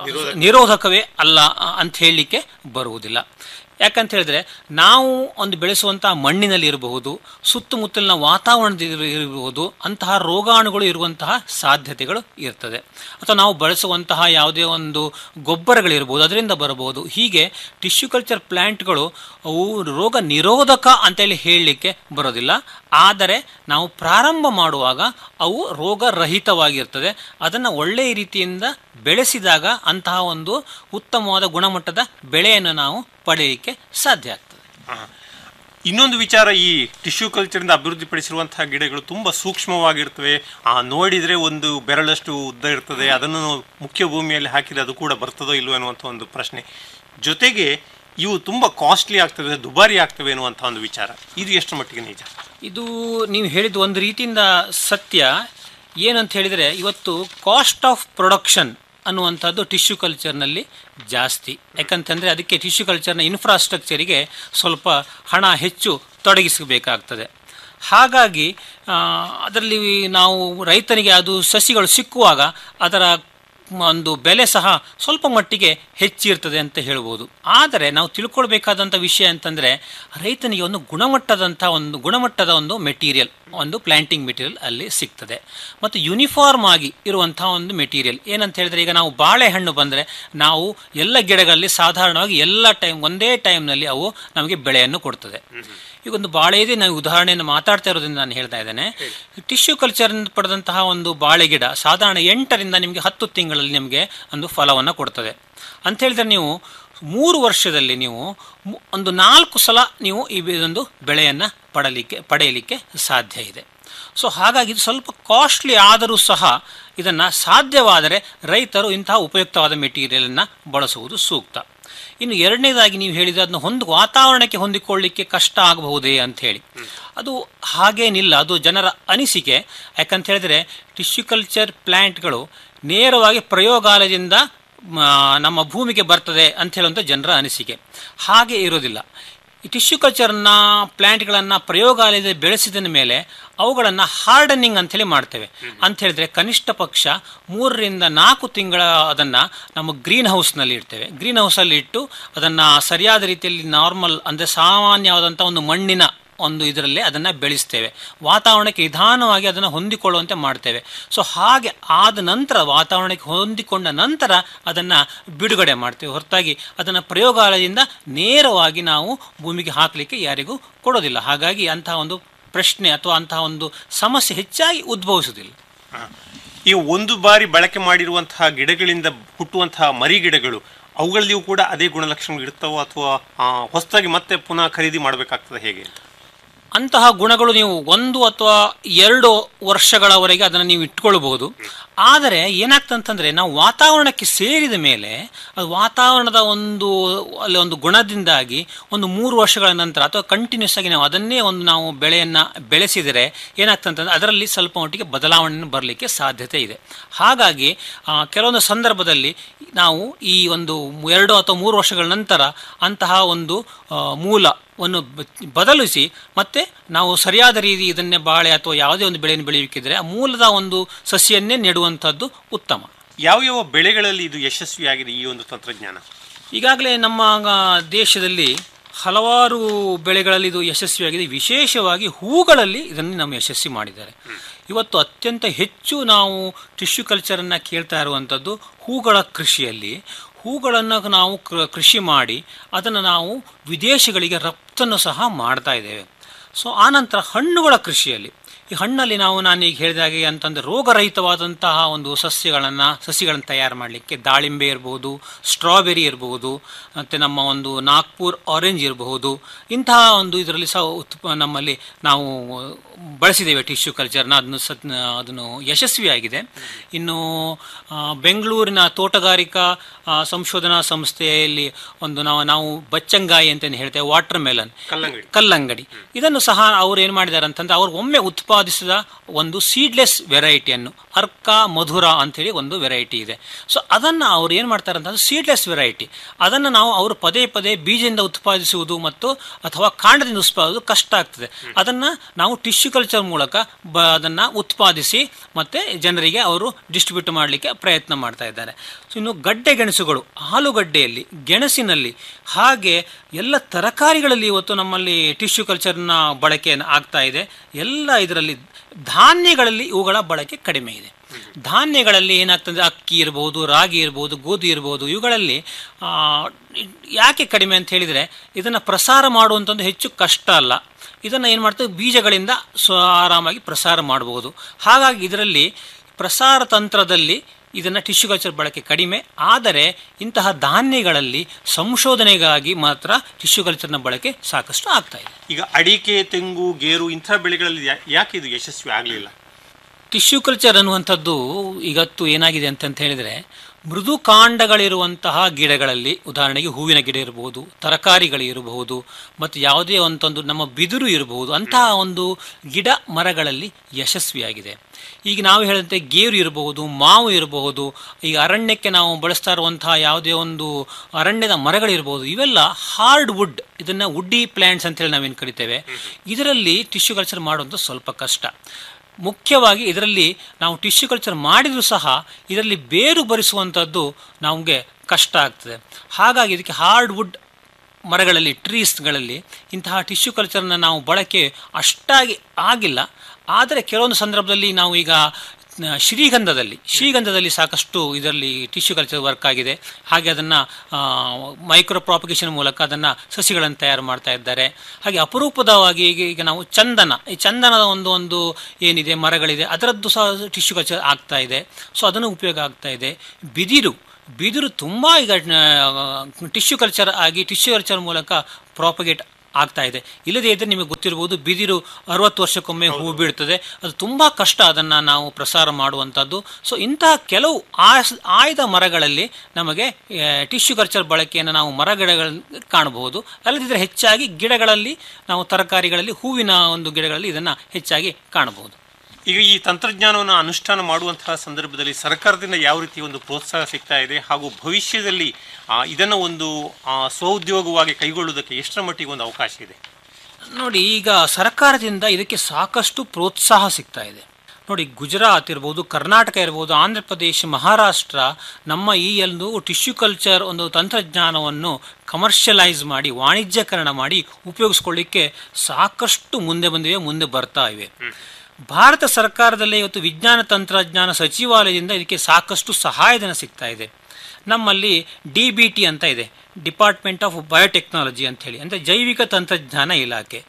ನಿರೋಧಕವೇ ಅಲ್ಲ ಅ- ಅಂತ ಹೇಳಲಿಕ್ಕೆ ಬರುವುದಿಲ್ಲ ಯಾಕಂತ ಹೇಳಿದ್ರೆ ನಾವು ಒಂದು ಬೆಳೆಸುವಂತಹ ಮಣ್ಣಿನಲ್ಲಿ ಇರಬಹುದು ಸುತ್ತಮುತ್ತಲಿನ ವಾತಾವರಣದಲ್ಲಿ ಇರಬಹುದು ಅಂತಹ ರೋಗಾಣುಗಳು ಇರುವಂತಹ ಸಾಧ್ಯತೆಗಳು ಇರ್ತದೆ ಅಥವಾ ನಾವು ಬಳಸುವಂತಹ ಯಾವುದೇ ಒಂದು ಗೊಬ್ಬರಗಳಿರ್ಬೋದು ಅದರಿಂದ ಬರಬಹುದು ಹೀಗೆ ಟಿಶ್ಯೂ ಕಲ್ಚರ್ ಪ್ಲಾಂಟ್ಗಳು ಅವು ರೋಗ ನಿರೋಧಕ ಅಂತೇಳಿ ಹೇಳಲಿಕ್ಕೆ ಬರೋದಿಲ್ಲ ಆದರೆ ನಾವು ಪ್ರಾರಂಭ ಮಾಡುವಾಗ ಅವು ರೋಗರಹಿತವಾಗಿರ್ತದೆ ಅದನ್ನು ಒಳ್ಳೆಯ ರೀತಿಯಿಂದ ಬೆಳೆಸಿದಾಗ ಅಂತಹ ಒಂದು ಉತ್ತಮವಾದ ಗುಣಮಟ್ಟದ ಬೆಳೆಯನ್ನು ನಾವು ಪಡೆಯಲಿಕ್ಕೆ ಸಾಧ್ಯ ಆಗ್ತದೆ ಇನ್ನೊಂದು ವಿಚಾರ ಈ ಟಿಶ್ಯೂ ಕಲ್ಚರಿಂದ ಅಭಿವೃದ್ಧಿಪಡಿಸಿರುವಂತಹ ಗಿಡಗಳು ತುಂಬಾ ಸೂಕ್ಷ್ಮವಾಗಿರ್ತವೆ ಆ ನೋಡಿದ್ರೆ ಒಂದು ಬೆರಳಷ್ಟು ಉದ್ದ ಇರ್ತದೆ ಅದನ್ನು ಮುಖ್ಯ ಭೂಮಿಯಲ್ಲಿ ಹಾಕಿದ್ರೆ ಅದು ಕೂಡ ಬರ್ತದೋ ಇಲ್ವೋ ಅನ್ನುವಂಥ ಒಂದು ಪ್ರಶ್ನೆ ಜೊತೆಗೆ ಇವು ತುಂಬಾ ಕಾಸ್ಟ್ಲಿ ಆಗ್ತವೆ ದುಬಾರಿ ಆಗ್ತವೆ ಅನ್ನುವಂಥ ಒಂದು ವಿಚಾರ ಇದು ಎಷ್ಟು ಮಟ್ಟಿಗೆ ನಿಜ ಇದು ನೀವು ಹೇಳಿದ ಒಂದು ರೀತಿಯಿಂದ ಸತ್ಯ ಏನಂತ ಹೇಳಿದರೆ ಇವತ್ತು ಕಾಸ್ಟ್ ಆಫ್ ಪ್ರೊಡಕ್ಷನ್ ಅನ್ನುವಂಥದ್ದು ಟಿಶ್ಯೂ ಕಲ್ಚರ್ನಲ್ಲಿ ಜಾಸ್ತಿ ಯಾಕಂತಂದರೆ ಅದಕ್ಕೆ ಟಿಶ್ಯೂ ಕಲ್ಚರ್ನ ಇನ್ಫ್ರಾಸ್ಟ್ರಕ್ಚರಿಗೆ ಸ್ವಲ್ಪ ಹಣ ಹೆಚ್ಚು ತೊಡಗಿಸಬೇಕಾಗ್ತದೆ ಹಾಗಾಗಿ ಆ, ಅದರಲ್ಲಿ ನಾವು ರೈತನಿಗೆ ಅದು ಸಸಿಗಳು ಸಿಕ್ಕುವಾಗ ಅದರ ಒಂದು ಬೆಲೆ ಸಹ ಸ್ವಲ್ಪ ಮಟ್ಟಿಗೆ ಹೆಚ್ಚಿರ್ತದೆ ಅಂತ ಹೇಳ್ಬೋದು ಆದರೆ ನಾವು ತಿಳ್ಕೊಳ್ಬೇಕಾದಂಥ ವಿಷಯ ಅಂತಂದರೆ ರೈತನಿಗೆ ಒಂದು ಗುಣಮಟ್ಟದಂಥ ಒಂದು ಗುಣಮಟ್ಟದ ಒಂದು ಮೆಟೀರಿಯಲ್ ಒಂದು ಪ್ಲ್ಯಾಂಟಿಂಗ್ ಮೆಟೀರಿಯಲ್ ಅಲ್ಲಿ ಸಿಗ್ತದೆ ಮತ್ತು ಯೂನಿಫಾರ್ಮ್ ಆಗಿ ಇರುವಂಥ ಒಂದು ಮೆಟೀರಿಯಲ್ ಏನಂತ ಹೇಳಿದ್ರೆ ಈಗ ನಾವು ಬಾಳೆಹಣ್ಣು ಬಂದರೆ ನಾವು ಎಲ್ಲ ಗಿಡಗಳಲ್ಲಿ ಸಾಧಾರಣವಾಗಿ ಎಲ್ಲ ಟೈಮ್ ಒಂದೇ ಟೈಮ್ನಲ್ಲಿ ಅವು ನಮಗೆ ಬೆಳೆಯನ್ನು ಕೊಡ್ತದೆ ಈಗ ಒಂದು ಬಾಳೆದೇ ನಾವು ಉದಾಹರಣೆಯನ್ನು ಮಾತಾಡ್ತಾ ಇರೋದ್ರಿಂದ ನಾನು ಹೇಳ್ತಾ ಇದ್ದೇನೆ ಟಿಶ್ಯೂ ಕಲ್ಚರ್ ಪಡೆದಂತಹ ಒಂದು ಬಾಳೆ ಗಿಡ ಸಾಧಾರಣ ಎಂಟರಿಂದ ನಿಮಗೆ ಹತ್ತು ತಿಂಗಳಲ್ಲಿ ನಿಮಗೆ ಒಂದು ಫಲವನ್ನು ಕೊಡ್ತದೆ ಅಂತ ಹೇಳಿದ್ರೆ ನೀವು ಮೂರು ವರ್ಷದಲ್ಲಿ ನೀವು ಮು- ಒಂದು ನಾಲ್ಕು ಸಲ ನೀವು ಈ ಒಂದು ಬೆಳೆಯನ್ನು ಪಡಲಿಕ್ಕೆ ಪಡೆಯಲಿಕ್ಕೆ ಸಾಧ್ಯ ಇದೆ ಸೊ ಹಾಗಾಗಿ ಇದು ಸ್ವಲ್ಪ ಕಾಸ್ಟ್ಲಿ ಆದರೂ ಸಹ ಇದನ್ನು ಸಾಧ್ಯವಾದರೆ ರೈತರು ಇಂತಹ ಉಪಯುಕ್ತವಾದ ಮೆಟೀರಿಯಲನ್ನು ಬಳಸುವುದು ಸೂಕ್ತ ಇನ್ನು ಎರಡನೇದಾಗಿ ನೀವು ಹೇಳಿದ ಅದನ್ನ ಹೊಂದು ವಾತಾವರಣಕ್ಕೆ ಹೊಂದಿಕೊಳ್ಳಿಕ್ಕೆ ಕಷ್ಟ ಆಗಬಹುದೇ ಅಂತ ಹೇಳಿ ಅದು ಹಾಗೇನಿಲ್ಲ ಅದು ಜನರ ಅನಿಸಿಕೆ ಯಾಕಂತ ಹೇಳಿದ್ರೆ ಟಿಶ್ಯೂ ಕಲ್ಚರ್ ಪ್ಲ್ಯಾಂಟ್ಗಳು ನೇರವಾಗಿ ಪ್ರಯೋಗಾಲಯದಿಂದ ಮ, ನಮ್ಮ ಭೂಮಿಗೆ ಬರ್ತದೆ ಅಂತ ಹೇಳುವಂಥ ಜನರ ಅನಿಸಿಕೆ ಹಾಗೆ ಇರೋದಿಲ್ಲ ಈ ಟಿಶ್ಯೂ ಕಲ್ಚರ್ನ ಪ್ಲ್ಯಾಂಟ್ಗಳನ್ನು ಪ್ರಯೋಗಾಲಯದಲ್ಲಿ ಬೆಳೆಸಿದ ಮೇಲೆ ಅವುಗಳನ್ನು ಹಾರ್ಡನಿಂಗ್ ಅಂತೇಳಿ ಮಾಡ್ತೇವೆ ಅಂತ ಹೇಳಿದ್ರೆ ಕನಿಷ್ಠ ಪಕ್ಷ ಮೂರರಿಂದ ನಾಲ್ಕು ತಿಂಗಳ ಅದನ್ನು ನಮ್ಮ ಗ್ರೀನ್ ಹೌಸ್ನಲ್ಲಿ ಇಡ್ತೇವೆ ಗ್ರೀನ್ ಹೌಸಲ್ಲಿ ಇಟ್ಟು ಅದನ್ನು ಸರಿಯಾದ ರೀತಿಯಲ್ಲಿ ನಾರ್ಮಲ್ ಅಂದರೆ ಸಾಮಾನ್ಯವಾದಂಥ ಒಂದು ಮಣ್ಣಿನ ಒಂದು ಇದರಲ್ಲಿ ಅದನ್ನು ಬೆಳೆಸ್ತೇವೆ ವಾತಾವರಣಕ್ಕೆ ನಿಧಾನವಾಗಿ ಅದನ್ನು ಹೊಂದಿಕೊಳ್ಳುವಂತೆ ಮಾಡ್ತೇವೆ ಸೊ ಹಾಗೆ ಆದ ನಂತರ ವಾತಾವರಣಕ್ಕೆ ಹೊಂದಿಕೊಂಡ ನಂತರ ಅದನ್ನು ಬಿಡುಗಡೆ ಮಾಡ್ತೇವೆ ಹೊರತಾಗಿ ಅದನ್ನು ಪ್ರಯೋಗಾಲಯದಿಂದ ನೇರವಾಗಿ ನಾವು ಭೂಮಿಗೆ ಹಾಕಲಿಕ್ಕೆ ಯಾರಿಗೂ ಕೊಡೋದಿಲ್ಲ ಹಾಗಾಗಿ ಅಂತಹ ಒಂದು ಪ್ರಶ್ನೆ ಅಥವಾ ಅಂತಹ ಒಂದು ಸಮಸ್ಯೆ ಹೆಚ್ಚಾಗಿ ಉದ್ಭವಿಸುವುದಿಲ್ಲ ಈ ಒಂದು ಬಾರಿ ಬಳಕೆ ಮಾಡಿರುವಂತಹ ಗಿಡಗಳಿಂದ ಹುಟ್ಟುವಂತಹ ಮರಿ ಗಿಡಗಳು ಅವುಗಳಲ್ಲಿಯೂ ಕೂಡ ಅದೇ ಗುಣಲಕ್ಷಣಗಳು ಇರ್ತಾವೋ ಅಥವಾ ಹೊಸದಾಗಿ ಮತ್ತೆ ಪುನಃ ಖರೀದಿ ಮಾಡಬೇಕಾಗ್ತದೆ ಹೇಗೆ ಅಂತಹ ಗುಣಗಳು ನೀವು ಒಂದು ಅಥವಾ ಎರಡು ವರ್ಷಗಳವರೆಗೆ ಅದನ್ನು ನೀವು ಇಟ್ಕೊಳ್ಬಹುದು ಆದರೆ ಏನಾಗ್ತಂತಂದ್ರೆ ನಾವು ವಾತಾವರಣಕ್ಕೆ ಸೇರಿದ ಮೇಲೆ ಅದು ವಾತಾವರಣದ ಒಂದು ಅಲ್ಲಿ ಒಂದು ಗುಣದಿಂದಾಗಿ ಒಂದು ಮೂರು ವರ್ಷಗಳ ನಂತರ ಅಥವಾ ಕಂಟಿನ್ಯೂಸ್ ಆಗಿ ನಾವು ಅದನ್ನೇ ಒಂದು ನಾವು ಬೆಳೆಯನ್ನು ಬೆಳೆಸಿದರೆ ಏನಾಗ್ತಂತಂದ್ರೆ ಅದರಲ್ಲಿ ಸ್ವಲ್ಪ ಮಟ್ಟಿಗೆ ಬದಲಾವಣೆ ಬರಲಿಕ್ಕೆ ಸಾಧ್ಯತೆ ಇದೆ ಹಾಗಾಗಿ ಆ, ಕೆಲವೊಂದು ಸಂದರ್ಭದಲ್ಲಿ ನಾವು ಈ ಒಂದು ಎರಡು ಅಥವಾ ಮೂರು ವರ್ಷಗಳ ನಂತರ ಅಂತಹ ಒಂದು ಆ, ಮೂಲವನ್ನು ಬ- ಬದಲಿಸಿ ಮತ್ತೆ ನಾವು ಸರಿಯಾದ ರೀತಿ ಇದನ್ನೇ ಬಾಳೆ ಅಥವಾ ಯಾವುದೇ ಒಂದು ಬೆಳೆಯನ್ನು ಬೆಳೆಯಬೇಕಿದ್ರೆ ಆ ಮೂಲದ ಒಂದು ಸಸಿಯನ್ನೇ ನೆಡುವಂಥದ್ದು ಉತ್ತಮ ಯಾವ ಯಾವ ಬೆಳೆಗಳಲ್ಲಿ ಇದು ಯಶಸ್ವಿಯಾಗಿದೆ ಈ ಒಂದು ತಂತ್ರಜ್ಞಾನ ಈಗಾಗಲೇ ನಮ್ಮ ಆ, ದೇಶದಲ್ಲಿ ಹಲವಾರು ಬೆಳೆಗಳಲ್ಲಿ ಇದು ಯಶಸ್ವಿಯಾಗಿದೆ ವಿಶೇಷವಾಗಿ ಹೂಗಳಲ್ಲಿ ಇದನ್ನು ನಮ್ಮ ಯಶಸ್ವಿ ಮಾಡಿದ್ದಾರೆ ಇವತ್ತು ಅತ್ಯಂತ ಹೆಚ್ಚು ನಾವು ಟಿಶ್ಯೂ ಕಲ್ಚರನ್ನು ಕೇಳ್ತಾ ಇರುವಂಥದ್ದು ಹೂಗಳ ಕೃಷಿಯಲ್ಲಿ ಹೂಗಳನ್ನು ನಾವು ಕೃ- ಕೃಷಿ ಮಾಡಿ ಅದನ್ನು ನಾವು ವಿದೇಶಗಳಿಗೆ ರಫ್ತನ್ನು ಸಹ ಮಾಡ್ತಾ ಇದ್ದೇವೆ ಸೊ ಆನಂತರ ಹಣ್ಣುಗಳ ಕೃಷಿಯಲ್ಲಿ ಈ ಹಣ್ಣಲ್ಲಿ ನಾವು ನಾನು ಈಗ ಹೇಳಿದ ಹಾಗೆ ಅಂತಂದ್ರೆ ರೋಗರಹಿತವಾದಂತಹ ಒಂದು ಸಸ್ಯಗಳನ್ನು ಸಸಿಗಳನ್ನು ತಯಾರು ಮಾಡಲಿಕ್ಕೆ ದಾಳಿಂಬೆ ಇರಬಹುದು ಸ್ಟ್ರಾಬೆರಿ ಇರಬಹುದು ಮತ್ತು ನಮ್ಮ ಒಂದು ನಾಗ್ಪುರ್ ಆರೆಂಜ್ ಇರಬಹುದು ಇಂತಹ ಒಂದು ಇದರಲ್ಲಿ ಸಹ ಉತ್ಪ ನಮ್ಮಲ್ಲಿ ನಾವು ಬಳಸಿದ್ದೇವೆ ಟಿಶ್ಯೂ ಕಲ್ಚರ್ನ ಅದನ್ನು ಸತ್ ಅದನ್ನು ಯಶಸ್ವಿಯಾಗಿದೆ ಇನ್ನು ಆ, ಬೆಂಗಳೂರಿನ ತೋಟಗಾರಿಕಾ ಆ, ಸಂಶೋಧನಾ ಸಂಸ್ಥೆಯಲ್ಲಿ ಒಂದು ನಾವು ನಾವು ಬಚ್ಚಂಗಾಯಿ ಅಂತ ಹೇಳ್ತೇವೆ ವಾಟರ್ ಮೆಲನ್ ಕಲ್ಲಂಗಡಿ ಕಲ್ಲಂಗಡಿ ಇದನ್ನು ಸಹ ಅವ್ರು ಏನು ಮಾಡಿದ್ದಾರೆ ಅಂತಂದ್ರೆ ಅವ್ರು ಒಮ್ಮೆ ಉತ್ಪಾದಿಸಿದ ಒಂದು ಸೀಡ್ಲೆಸ್ ವೆರೈಟಿಯನ್ನು ಅರ್ಕ ಮಧುರ ಅಂತೇಳಿ ಒಂದು ವೆರೈಟಿ ಇದೆ ಸೊ ಅದನ್ನು ಅವ್ರು ಏನು ಮಾಡ್ತಾರೆ ಅಂತಂದ್ರೆ ಸೀಡ್ಲೆಸ್ ವೆರೈಟಿ ಅದನ್ನು ನಾವು ಅವರು ಪದೇ ಪದೇ ಬೀಜದಿಂದ ಉತ್ಪಾದಿಸುವುದು ಮತ್ತು ಅಥವಾ ಕಾಂಡದಿಂದ ಉತ್ಪಾದಿಸುವುದು ಕಷ್ಟ ಆಗ್ತದೆ ಅದನ್ನು ನಾವು ಟಿಶ್ಯೂ ಕಲ್ಚರ್ ಮೂಲಕ ಬ ಅದನ್ನು ಉತ್ಪಾದಿಸಿ ಮತ್ತೆ ಜನರಿಗೆ ಅವರು ಡಿಸ್ಟ್ರಿಬ್ಯೂಟ್ ಮಾಡಲಿಕ್ಕೆ ಪ್ರಯತ್ನ ಮಾಡ್ತಾ ಇದ್ದಾರೆ ಸೊ ಇನ್ನು ಗಡ್ಡೆ ಗೆಣಸುಗಳು ಆಲೂಗಡ್ಡೆಯಲ್ಲಿ ಗೆಣಸಿನಲ್ಲಿ ಹಾಗೆ ಎಲ್ಲ ತರಕಾರಿಗಳಲ್ಲಿ ಇವತ್ತು ನಮ್ಮಲ್ಲಿ ಟಿಶ್ಯೂ ಕಲ್ಚರ್ನ ಬಳಕೆ ಆಗ್ತಾ ಇದೆ ಎಲ್ಲ ಇದರಲ್ಲಿ ಧಾನ್ಯಗಳಲ್ಲಿ ಇವುಗಳ ಬಳಕೆ ಕಡಿಮೆ ಇದೆ ಧಾನ್ಯಗಳಲ್ಲಿ ಏನಾಗ್ತದೆ ಅಕ್ಕಿ ಇರ್ಬೋದು ರಾಗಿ ಇರ್ಬೋದು ಗೋಧಿ ಇರ್ಬೋದು ಇವುಗಳಲ್ಲಿ ಆ, ಯಾಕೆ ಕಡಿಮೆ ಅಂತ ಹೇಳಿದರೆ ಇದನ್ನು ಪ್ರಸಾರ ಮಾಡುವಂಥದ್ದು ಹೆಚ್ಚು ಕಷ್ಟ ಅಲ್ಲ ಇದನ್ನು ಏನು ಮಾಡ್ತೇವೆ ಬೀಜಗಳಿಂದ ಸ್ವ ಆರಾಮಾಗಿ ಪ್ರಸಾರ ಮಾಡಬಹುದು ಹಾಗಾಗಿ ಇದರಲ್ಲಿ ಪ್ರಸಾರ ತಂತ್ರದಲ್ಲಿ ಇದನ್ನು ಟಿಶ್ಯೂ ಕಲ್ಚರ್ ಬಳಕೆ ಕಡಿಮೆ ಆದರೆ ಇಂತಹ ಧಾನ್ಯಗಳಲ್ಲಿ ಸಂಶೋಧನೆಗಾಗಿ ಮಾತ್ರ ಟಿಶ್ಯೂ ಕಲ್ಚರ್ನ ಬಳಕೆ ಸಾಕಷ್ಟು ಆಗ್ತಾ ಇದೆ ಈಗ ಅಡಿಕೆ ತೆಂಗು ಗೇರು ಇಂಥ ಬೆಳೆಗಳಲ್ಲಿ ಯಾ- ಯಾಕೆ ಇದು ಯಶಸ್ವಿ ಆಗಲಿಲ್ಲ ಟಿಶ್ಯೂ ಕಲ್ಚರ್ ಅನ್ನುವಂಥದ್ದು ಇವತ್ತು ಏನಾಗಿದೆ ಅಂತಂತ ಹೇಳಿದರೆ ಮೃದು ಕಾಂಡಗಳಿರುವಂತಹ ಗಿಡಗಳಲ್ಲಿ ಉದಾಹರಣೆಗೆ ಹೂವಿನ ಗಿಡ ಇರಬಹುದು ತರಕಾರಿಗಳು ಇರಬಹುದು ಮತ್ತು ಯಾವುದೇ ಒಂದೊಂದು ನಮ್ಮ ಬಿದಿರು ಇರಬಹುದು ಅಂತಹ ಒಂದು ಗಿಡ ಮರಗಳಲ್ಲಿ ಯಶಸ್ವಿಯಾಗಿದೆ ಈಗ ನಾವು ಹೇಳಿದಂತೆ ಗೇರು ಇರಬಹುದು ಮಾವು ಇರಬಹುದು ಈಗ ಅರಣ್ಯಕ್ಕೆ ನಾವು ಬಳಸ್ತಾ ಇರುವಂತಹ ಯಾವುದೇ ಒಂದು ಅರಣ್ಯದ ಮರಗಳಿರಬಹುದು ಇವೆಲ್ಲ ಹಾರ್ಡ್ ವುಡ್ ಇದನ್ನು ವುಡ್ಡಿ ಪ್ಲ್ಯಾಂಟ್ಸ್ ಅಂತೇಳಿ ನಾವೇನು ಕರಿತೇವೆ ಇದರಲ್ಲಿ ಟಿಶ್ಯೂ ಕಲ್ಚರ್ ಮಾಡುವಂಥ ಸ್ವಲ್ಪ ಕಷ್ಟ ಮುಖ್ಯವಾಗಿ ಇದರಲ್ಲಿ ನಾವು ಟಿಶ್ಯೂ ಕಲ್ಚರ್ ಮಾಡಿದರೂ ಸಹ ಇದರಲ್ಲಿ ಬೇರು ಬರಿಸುವಂಥದ್ದು ನಮಗೆ ಕಷ್ಟ ಆಗ್ತದೆ ಹಾಗಾಗಿ ಇದಕ್ಕೆ ಹಾರ್ಡ್ ವುಡ್ ಮರಗಳಲ್ಲಿ ಟ್ರೀಸ್ಗಳಲ್ಲಿ ಇಂತಹ ಟಿಶ್ಯೂ ಕಲ್ಚರ್ನ ನಾವು ಬಳಕೆ ಅಷ್ಟಾಗಿ ಆಗಿಲ್ಲ ಆದರೆ ಕೆಲವೊಂದು ಸಂದರ್ಭದಲ್ಲಿ ನಾವು ಈಗ ನ- ಶ್ರೀಗಂಧದಲ್ಲಿ ಶ್ರೀಗಂಧದಲ್ಲಿ ಸಾಕಷ್ಟು ಇದರಲ್ಲಿ ಟಿಶ್ಯೂ ಕಲ್ಚರ್ ವರ್ಕ್ ಆಗಿದೆ ಹಾಗೆ ಅದನ್ನು ಮೈಕ್ರೋ ಪ್ರಾಪಗೇಷನ್ ಮೂಲಕ ಅದನ್ನು ಸಸಿಗಳನ್ನು ತಯಾರು ಮಾಡ್ತಾ ಇದ್ದಾರೆ ಹಾಗೆ ಅಪರೂಪದವಾಗಿ ಈಗ ಈಗ ನಾವು ಚಂದನ ಈ ಚಂದನದ ಒಂದು ಒಂದು ಏನಿದೆ ಮರಗಳಿದೆ ಅದರದ್ದು ಸಹ ಟಿಶ್ಯೂ ಕಲ್ಚರ್ ಆಗ್ತಾ ಇದೆ ಸೊ ಅದನ್ನು ಉಪಯೋಗ ಆಗ್ತಾ ಇದೆ ಬಿದಿರು ಬಿದಿರು ತುಂಬ ಈಗ ಟಿಶ್ಯೂ ಕಲ್ಚರ್ ಆಗಿ ಟಿಶ್ಯೂ ಕಲ್ಚರ್ ಮೂಲಕ ಪ್ರಾಪಗೇಟ್ ಆಗ್ತಾ ಇದೆ ಇಲ್ಲದೇ ಇದ್ದರೆ ನಿಮಗೆ ಗೊತ್ತಿರ್ಬೋದು ಬಿದಿರು ಅರವತ್ತು ವರ್ಷಕ್ಕೊಮ್ಮೆ ಹೂ ಬಿಡ್ತದೆ ಅದು ತುಂಬ ಕಷ್ಟ ಅದನ್ನು ನಾವು ಪ್ರಸಾರ ಮಾಡುವಂಥದ್ದು ಸೊ ಇಂತಹ ಕೆಲವು ಆಸ್ ಆಯ್ದ ಮರಗಳಲ್ಲಿ ನಮಗೆ ಟಿಶ್ಯೂ ಕಲ್ಚರ್ ಬಳಕೆಯನ್ನು ನಾವು ಮರಗಿಡಗಳಲ್ಲಿ ಕಾಣಬಹುದು ಅಲ್ಲದಿದ್ದರೆ ಹೆಚ್ಚಾಗಿ ಗಿಡಗಳಲ್ಲಿ ನಾವು ತರಕಾರಿಗಳಲ್ಲಿ ಹೂವಿನ ಒಂದು ಗಿಡಗಳಲ್ಲಿ ಇದನ್ನು ಹೆಚ್ಚಾಗಿ ಕಾಣಬಹುದು ಈಗ ಈ ತಂತ್ರಜ್ಞಾನವನ್ನು ಅನುಷ್ಠಾನ ಮಾಡುವಂತಹ ಸಂದರ್ಭದಲ್ಲಿ ಸರ್ಕಾರದಿಂದ ಯಾವ ರೀತಿ ಒಂದು ಪ್ರೋತ್ಸಾಹ ಸಿಗ್ತಾ ಇದೆ ಹಾಗೂ ಭವಿಷ್ಯದಲ್ಲಿ ಆ, ಇದನ್ನು ಒಂದು ಆ, ಸ್ವಉದ್ಯೋಗವಾಗಿ ಕೈಗೊಳ್ಳುವುದಕ್ಕೆ ಎಷ್ಟರ ಮಟ್ಟಿಗೆ ಒಂದು ಅವಕಾಶ ಇದೆ ನೋಡಿ ಈಗ ಸರ್ಕಾರದಿಂದ ಇದಕ್ಕೆ ಸಾಕಷ್ಟು ಪ್ರೋತ್ಸಾಹ ಸಿಗ್ತಾ ಇದೆ ನೋಡಿ ಗುಜರಾತ್ ಇರ್ಬೋದು ಕರ್ನಾಟಕ ಇರ್ಬೋದು ಆಂಧ್ರ ಪ್ರದೇಶ ಮಹಾರಾಷ್ಟ್ರ ನಮ್ಮ ಈ ಒಂದು ಟಿಶ್ಯೂ ಕಲ್ಚರ್ ಒಂದು ತಂತ್ರಜ್ಞಾನವನ್ನು ಕಮರ್ಷಿಯಲೈಸ್ ಮಾಡಿ ವಾಣಿಜ್ಯಕರಣ ಮಾಡಿ ಉಪಯೋಗಿಸ್ಕೊಳ್ಳಿಕ್ಕೆ ಸಾಕಷ್ಟು ಮುಂದೆ ಬಂದಿವೆ ಮುಂದೆ ಬರ್ತಾ ಇವೆ ಭಾರತ ಸರ್ಕಾರದಲ್ಲೇ ಇವತ್ತು ವಿಜ್ಞಾನ ತಂತ್ರಜ್ಞಾನ ಸಚಿವಾಲಯದಿಂದ ಇದಕ್ಕೆ ಸಾಕಷ್ಟು ಸಹಾಯಧನ ಸಿಗ್ತಾ ಇದೆ ನಮ್ಮಲ್ಲಿ ಡಿ ಬಿ ಟಿ ಅಂತ ಇದೆ ಡಿಪಾರ್ಟ್ಮೆಂಟ್ ಆಫ್ ಬಯೋಟೆಕ್ನಾಲಜಿ ಅಂತ ಹೇಳಿ ಅಂದರೆ ಜೈವಿಕ ತಂತ್ರಜ್ಞಾನ ಇಲಾಖೆ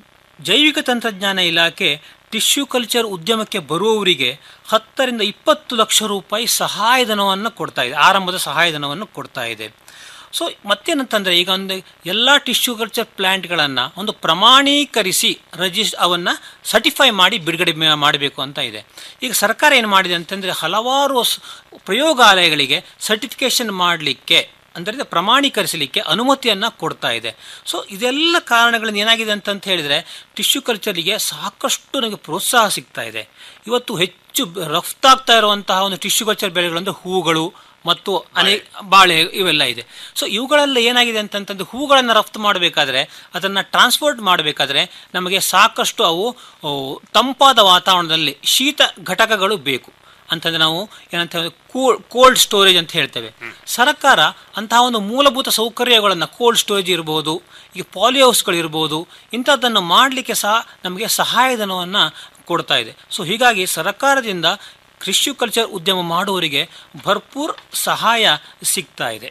ಜೈವಿಕ ತಂತ್ರಜ್ಞಾನ ಇಲಾಖೆ ಟಿಶ್ಯೂ ಕಲ್ಚರ್ ಉದ್ಯಮಕ್ಕೆ ಬರುವವರಿಗೆ ಹತ್ತರಿಂದ ಇಪ್ಪತ್ತು ಲಕ್ಷ ರೂಪಾಯಿ ಸಹಾಯಧನವನ್ನು ಕೊಡ್ತಾ ಇದೆ ಆರಂಭದ ಸಹಾಯಧನವನ್ನು ಕೊಡ್ತಾ ಇದೆ ಸೊ ಮತ್ತೇನಂತಂದರೆ ಈಗ ಒಂದು ಎಲ್ಲ ಟಿಶ್ಯೂ ಕಲ್ಚರ್ ಪ್ಲ್ಯಾಂಟ್ಗಳನ್ನು ಒಂದು ಪ್ರಮಾಣೀಕರಿಸಿ ರಜಿಸ್ ಅವನ್ನು ಸರ್ಟಿಫೈ ಮಾಡಿ ಬಿಡುಗಡೆ ಮೇ- ಮಾಡಬೇಕು ಅಂತ ಇದೆ ಈಗ ಸರ್ಕಾರ ಏನು ಮಾಡಿದೆ ಅಂತಂದರೆ ಹಲವಾರು ಸ್- ಪ್ರಯೋಗಾಲಯಗಳಿಗೆ ಸರ್ಟಿಫಿಕೇಷನ್ ಮಾಡಲಿಕ್ಕೆ ಅಂದರೆ ಪ್ರಮಾಣೀಕರಿಸಲಿಕ್ಕೆ ಅನುಮತಿಯನ್ನು ಕೊಡ್ತಾ ಇದೆ ಸೊ ಇದೆಲ್ಲ ಕಾರಣಗಳಿಂದ ಏನಾಗಿದೆ ಅಂತಂತ ಹೇಳಿದರೆ ಟಿಶ್ಯೂ ಕಲ್ಚರಿಗೆ ಸಾಕಷ್ಟು ನಮಗೆ ಪ್ರೋತ್ಸಾಹ ಸಿಗ್ತಾ ಇದೆ ಇವತ್ತು ಹೆಚ್ಚು ಬ- ರಫ್ತಾಗ್ತಾ ಇರುವಂತಹ ಒಂದು ಟಿಶ್ಯೂ ಕಲ್ಚರ್ ಬೆಳೆಗಳಂದ್ರೆ ಹೂಗಳು ಮತ್ತು ಅನೇಕ ಬಾಳೆ ಇವೆಲ್ಲ ಇದೆ ಸೊ ಇವುಗಳೆಲ್ಲ ಏನಾಗಿದೆ ಅಂತಂತಂದ್ರೆ ಹೂಗಳನ್ನು ರಫ್ತು ಮಾಡಬೇಕಾದ್ರೆ ಅದನ್ನು ಟ್ರಾನ್ಸ್ಪೋರ್ಟ್ ಮಾಡಬೇಕಾದ್ರೆ ನಮಗೆ ಸಾಕಷ್ಟು ಅವು ಓ, ತಂಪಾದ ವಾತಾವರಣದಲ್ಲಿ ಶೀತ ಘಟಕಗಳು ಬೇಕು ಅಂತಂದ್ರೆ ನಾವು ಏನಂತ ಕೂಲ್ ಕೋಲ್ಡ್ ಸ್ಟೋರೇಜ್ ಅಂತ ಹೇಳ್ತೇವೆ ಸರ್ಕಾರ ಅಂತಹ ಒಂದು ಮೂಲಭೂತ ಸೌಕರ್ಯಗಳನ್ನು ಕೋಲ್ಡ್ ಸ್ಟೋರೇಜ್ ಇರ್ಬೋದು ಈಗ ಪಾಲಿ ಹೌಸ್ಗಳಿರ್ಬೋದು ಇಂಥದ್ದನ್ನು ಮಾಡಲಿಕ್ಕೆ ಸಹ ನಮಗೆ ಸಹಾಯಧನವನ್ನು ಕೊಡ್ತಾ ಇದೆ ಸೊ ಹೀಗಾಗಿ ಸರ್ಕಾರದಿಂದ ಕೃಷಿ ಕಲ್ಚರ್ ಉದ್ಯಮ ಮಾಡುವವರಿಗೆ ಭರ್ಪೂರ್ ಸಹಾಯ ಸಿಗ್ತಾ ಇದೆ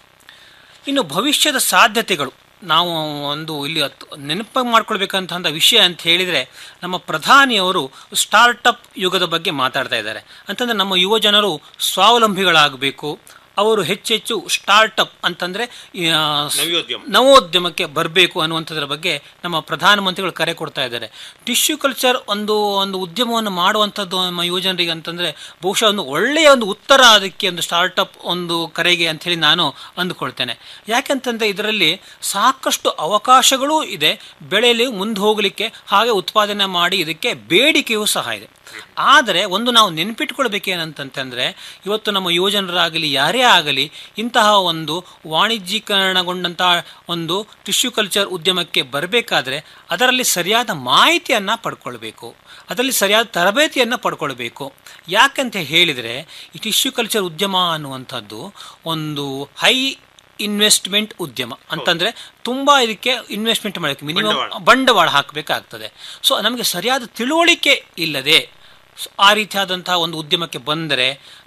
ಇನ್ನು ಭವಿಷ್ಯದ ಸಾಧ್ಯತೆಗಳು ನಾವು ಒಂದು ಇಲ್ಲಿ ಹತ್ತು- ನೆನಪು ಮಾಡ್ಕೊಳ್ಬೇಕಂತ ವಿಷಯ ಅಂತ ಹೇಳಿದರೆ ನಮ್ಮ ಪ್ರಧಾನಿಯವರು ಸ್ಟಾರ್ಟಪ್ ಯುಗದ ಬಗ್ಗೆ ಮಾತಾಡ್ತಾ ಇದ್ದಾರೆ ಅಂತಂದರೆ ನಮ್ಮ ಯುವ ಜನರು ಸ್ವಾವಲಂಬಿಗಳಾಗಬೇಕು ಅವರು ಹೆಚ್ಚೆಚ್ಚು ಸ್ಟಾರ್ಟಪ್ ಅಂತಂದರೆ ನವೋದ್ಯಮ. ನವೋದ್ಯಮಕ್ಕೆ ಬರಬೇಕು ಅನ್ನುವಂಥದ್ರ ಬಗ್ಗೆ ನಮ್ಮ ಪ್ರಧಾನಮಂತ್ರಿಗಳು ಕರೆ ಕೊಡ್ತಾ ಇದ್ದಾರೆ ಟಿಶ್ಯೂ ಕಲ್ಚರ್ ಒಂದು ಒಂದು ಉದ್ಯಮವನ್ನು ಮಾಡುವಂಥದ್ದು ನಮ್ಮ ಯುವಜನರಿಗೆ ಅಂತಂದರೆ ಬಹುಶಃ ಒಂದು ಒಳ್ಳೆಯ ಒಂದು ಉತ್ತರ ಅದಕ್ಕೆ ಒಂದು ಸ್ಟಾರ್ಟಪ್ ಒಂದು ಕರೆಗೆ ಅಂಥೇಳಿ ನಾನು ಅಂದುಕೊಳ್ತೇನೆ ಯಾಕೆಂತಂದರೆ ಇದರಲ್ಲಿ ಸಾಕಷ್ಟು ಅವಕಾಶಗಳೂ ಇದೆ ಬೆಳೆಯಲ್ಲಿ ಮುಂದೆ ಹೋಗಲಿಕ್ಕೆ ಹಾಗೆ ಉತ್ಪಾದನೆ ಮಾಡಿ ಇದಕ್ಕೆ ಬೇಡಿಕೆಯೂ ಸಹ ಇದೆ ಆದರೆ ಒಂದು ನಾವು ನೆನಪಿಟ್ಕೊಳ್ಬೇಕೇನಂತಂತಂದರೆ ಇವತ್ತು ನಮ್ಮ ಯುವಜನರಾಗಲಿ ಯಾರೇ ಆಗಲಿ ಇಂತಹ ಒಂದು ವಾಣಿಜ್ಯೀಕರಣಗೊಂಡಂತಹ ಒಂದು ಟಿಶ್ಯೂ ಕಲ್ಚರ್ ಉದ್ಯಮಕ್ಕೆ ಬರಬೇಕಾದ್ರೆ ಅದರಲ್ಲಿ ಸರಿಯಾದ ಮಾಹಿತಿಯನ್ನು ಪಡ್ಕೊಳ್ಬೇಕು ಅದರಲ್ಲಿ ಸರಿಯಾದ ತರಬೇತಿಯನ್ನು ಪಡ್ಕೊಳ್ಬೇಕು ಯಾಕಂತ ಹೇಳಿದರೆ ಈ ಟಿಶ್ಯೂ ಕಲ್ಚರ್ ಉದ್ಯಮ ಅನ್ನುವಂಥದ್ದು ಒಂದು ಹೈ ಇನ್ವೆಸ್ಟ್ಮೆಂಟ್ ಉದ್ಯಮ ಅಂತಂದ್ರೆ ತುಂಬಾ ಇದಕ್ಕೆ ಇನ್ವೆಸ್ಟ್ಮೆಂಟ್ ಮಾಡಕ್ಕೆ ಮಿನಿಮಮ್ ಬಂಡವಾಳ ಹಾಕಬೇಕಾಗ್ತದೆ ಸೊ ನಮಗೆ ಸರಿಯಾದ ತಿಳುವಳಿಕೆ ಇಲ್ಲದೆ ಸೊ ಆ ರೀತಿಯಾದಂತಹ ಒಂದು ಉದ್ಯಮಕ್ಕೆ ಬಂದರೆ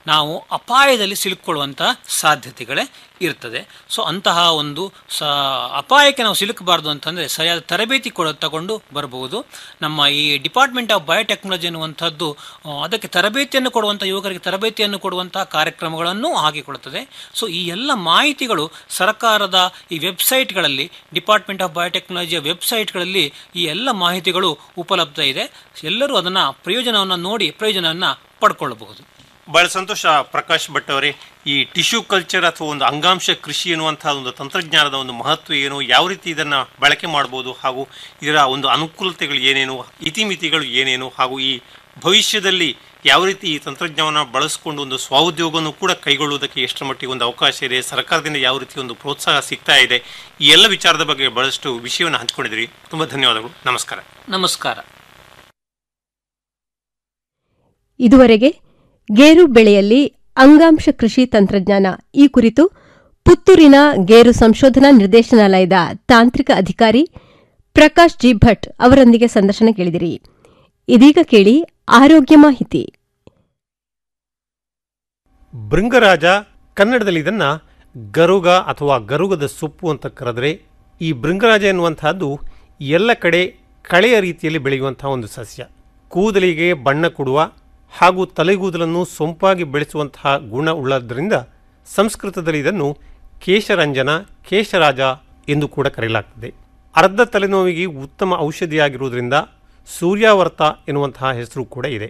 ನಾವು ಅಪಾಯದಲ್ಲಿ ಸಿಲುಕೊಳ್ಳುವಂಥ ಸಾಧ್ಯತೆಗಳೇ ಇರ್ತದೆ ಸೊ ಅಂತಹ ಒಂದು ಸ ಅಪಾಯಕ್ಕೆ ನಾವು ಸಿಲುಕಬಾರ್ದು ಅಂತಂದರೆ ಸರಿಯಾದ ತರಬೇತಿ ಕೊಡ ತಗೊಂಡು ಬರಬಹುದು ನಮ್ಮ ಈ ಡಿಪಾರ್ಟ್ಮೆಂಟ್ ಆಫ್ ಬಯೋಟೆಕ್ನಾಲಜಿ ಅನ್ನುವಂಥದ್ದು ಆ, ಅದಕ್ಕೆ ತರಬೇತಿಯನ್ನು ಕೊಡುವಂಥ ಯುವಕರಿಗೆ ತರಬೇತಿಯನ್ನು ಕೊಡುವಂತಹ ಕಾರ್ಯಕ್ರಮಗಳನ್ನು ಹಾಕಿಕೊಡುತ್ತದೆ ಸೊ ಈ ಎಲ್ಲ ಮಾಹಿತಿಗಳು ಸರ್ಕಾರದ ಈ ವೆಬ್ಸೈಟ್ಗಳಲ್ಲಿ ಡಿಪಾರ್ಟ್ಮೆಂಟ್ ಆಫ್ ಬಯೋಟೆಕ್ನಾಲಜಿಯ ವೆಬ್ಸೈಟ್ಗಳಲ್ಲಿ ಈ ಎಲ್ಲ ಮಾಹಿತಿಗಳು ಉಪಲಬ್ಧ ಇದೆ ಎಲ್ಲರೂ ಅದನ್ನು ಪ್ರಯೋಜನವನ್ನು ನೋಡಿ ಪ್ರಯೋಜನವನ್ನು ಪಡ್ಕೊಳ್ಳಬಹುದು ಬಹಳ ಸಂತೋಷ ಪ್ರಕಾಶ್ ಭಟ್ ಅವರೇ ಈ ಟಿಶ್ಯೂ ಕಲ್ಚರ್ ಅಥವಾ ಒಂದು ಅಂಗಾಂಶ ಕೃಷಿ ಎನ್ನುವಂತಹ ಒಂದು ತಂತ್ರಜ್ಞಾನದ ಒಂದು ಮಹತ್ವ ಏನು ಯಾವ ರೀತಿ ಇದನ್ನ ಬಳಕೆ ಮಾಡಬಹುದು ಹಾಗೂ ಇದರ ಒಂದು ಅನುಕೂಲತೆಗಳು ಏನೇನು ಇತಿಮಿತಿಗಳು ಏನೇನು ಹಾಗೂ ಈ ಭವಿಷ್ಯದಲ್ಲಿ ಯಾವ ರೀತಿ ಈ ತಂತ್ರಜ್ಞಾನವನ್ನು ಬಳಸಿಕೊಂಡು ಒಂದು ಸ್ವಾಉದ್ಯೋಗವನ್ನು ಕೂಡ ಕೈಗೊಳ್ಳುವುದಕ್ಕೆ ಎಷ್ಟರ ಮಟ್ಟಿಗೆ ಒಂದು ಅವಕಾಶ ಇದೆ ಸರ್ಕಾರದಿಂದ ಯಾವ ರೀತಿ ಒಂದು ಪ್ರೋತ್ಸಾಹ ಸಿಗ್ತಾ ಇದೆ ಈ ಎಲ್ಲ ವಿಚಾರದ ಬಗ್ಗೆ ಬಹಳಷ್ಟು ವಿಷಯವನ್ನು ಹಂಚಿಕೊಂಡಿದ್ರಿ ತುಂಬಾ ಧನ್ಯವಾದಗಳು ನಮಸ್ಕಾರ ನಮಸ್ಕಾರ ಇದುವರೆಗೆ ಗೇರು ಬೆಳೆಯಲ್ಲಿ ಅಂಗಾಂಶ ಕೃಷಿ ತಂತ್ರಜ್ಞಾನ ಈ ಕುರಿತು ಪುತ್ತೂರಿನ ಗೇರು ಸಂಶೋಧನಾ ನಿರ್ದೇಶನಾಲಯದ ತಾಂತ್ರಿಕ ಅಧಿಕಾರಿ ಪ್ರಕಾಶ್ ಜಿ ಭಟ್ ಅವರೊಂದಿಗೆ ಸಂದರ್ಶನ ಕೇಳಿದಿರಿ ಇದೀಗ ಕೇಳಿ ಆರೋಗ್ಯ ಮಾಹಿತಿ ಭೃಂಗರಾಜ ಕನ್ನಡದಲ್ಲಿ ಇದನ್ನ ಗರುಗ ಅಥವಾ ಗರುಗದ ಸೊಪ್ಪು ಅಂತ ಕರೆದ್ರೆ ಈ ಭೃಂಗರಾಜ ಎನ್ನುವಂತಹದ್ದು ಎಲ್ಲ ಕಡೆ ಕಳೆಯ ರೀತಿಯಲ್ಲಿ ಬೆಳೆಯುವಂತಹ ಒಂದು ಸಸ್ಯ ಕೂದಲಿಗೆ ಬಣ್ಣ ಕೊಡುವ ಹಾಗೂ ತಲೆಗೂದಲನ್ನು ಸೊಂಪಾಗಿ ಬೆಳೆಸುವಂತಹ ಗುಣ ಉಳ್ಳದ್ರಿಂದ ಸಂಸ್ಕೃತದಲ್ಲಿ ಇದನ್ನು ಕೇಶರಂಜನ ಕೇಶರಾಜ ಎಂದು ಕೂಡ ಕರೆಯಲಾಗ್ತದೆ ಅರ್ಧ ತಲೆನೋವಿಗೆ ಉತ್ತಮ ಔಷಧಿಯಾಗಿರುವುದರಿಂದ ಸೂರ್ಯಾವರ್ತ ಎನ್ನುವಂತಹ ಹೆಸರು ಕೂಡ ಇದೆ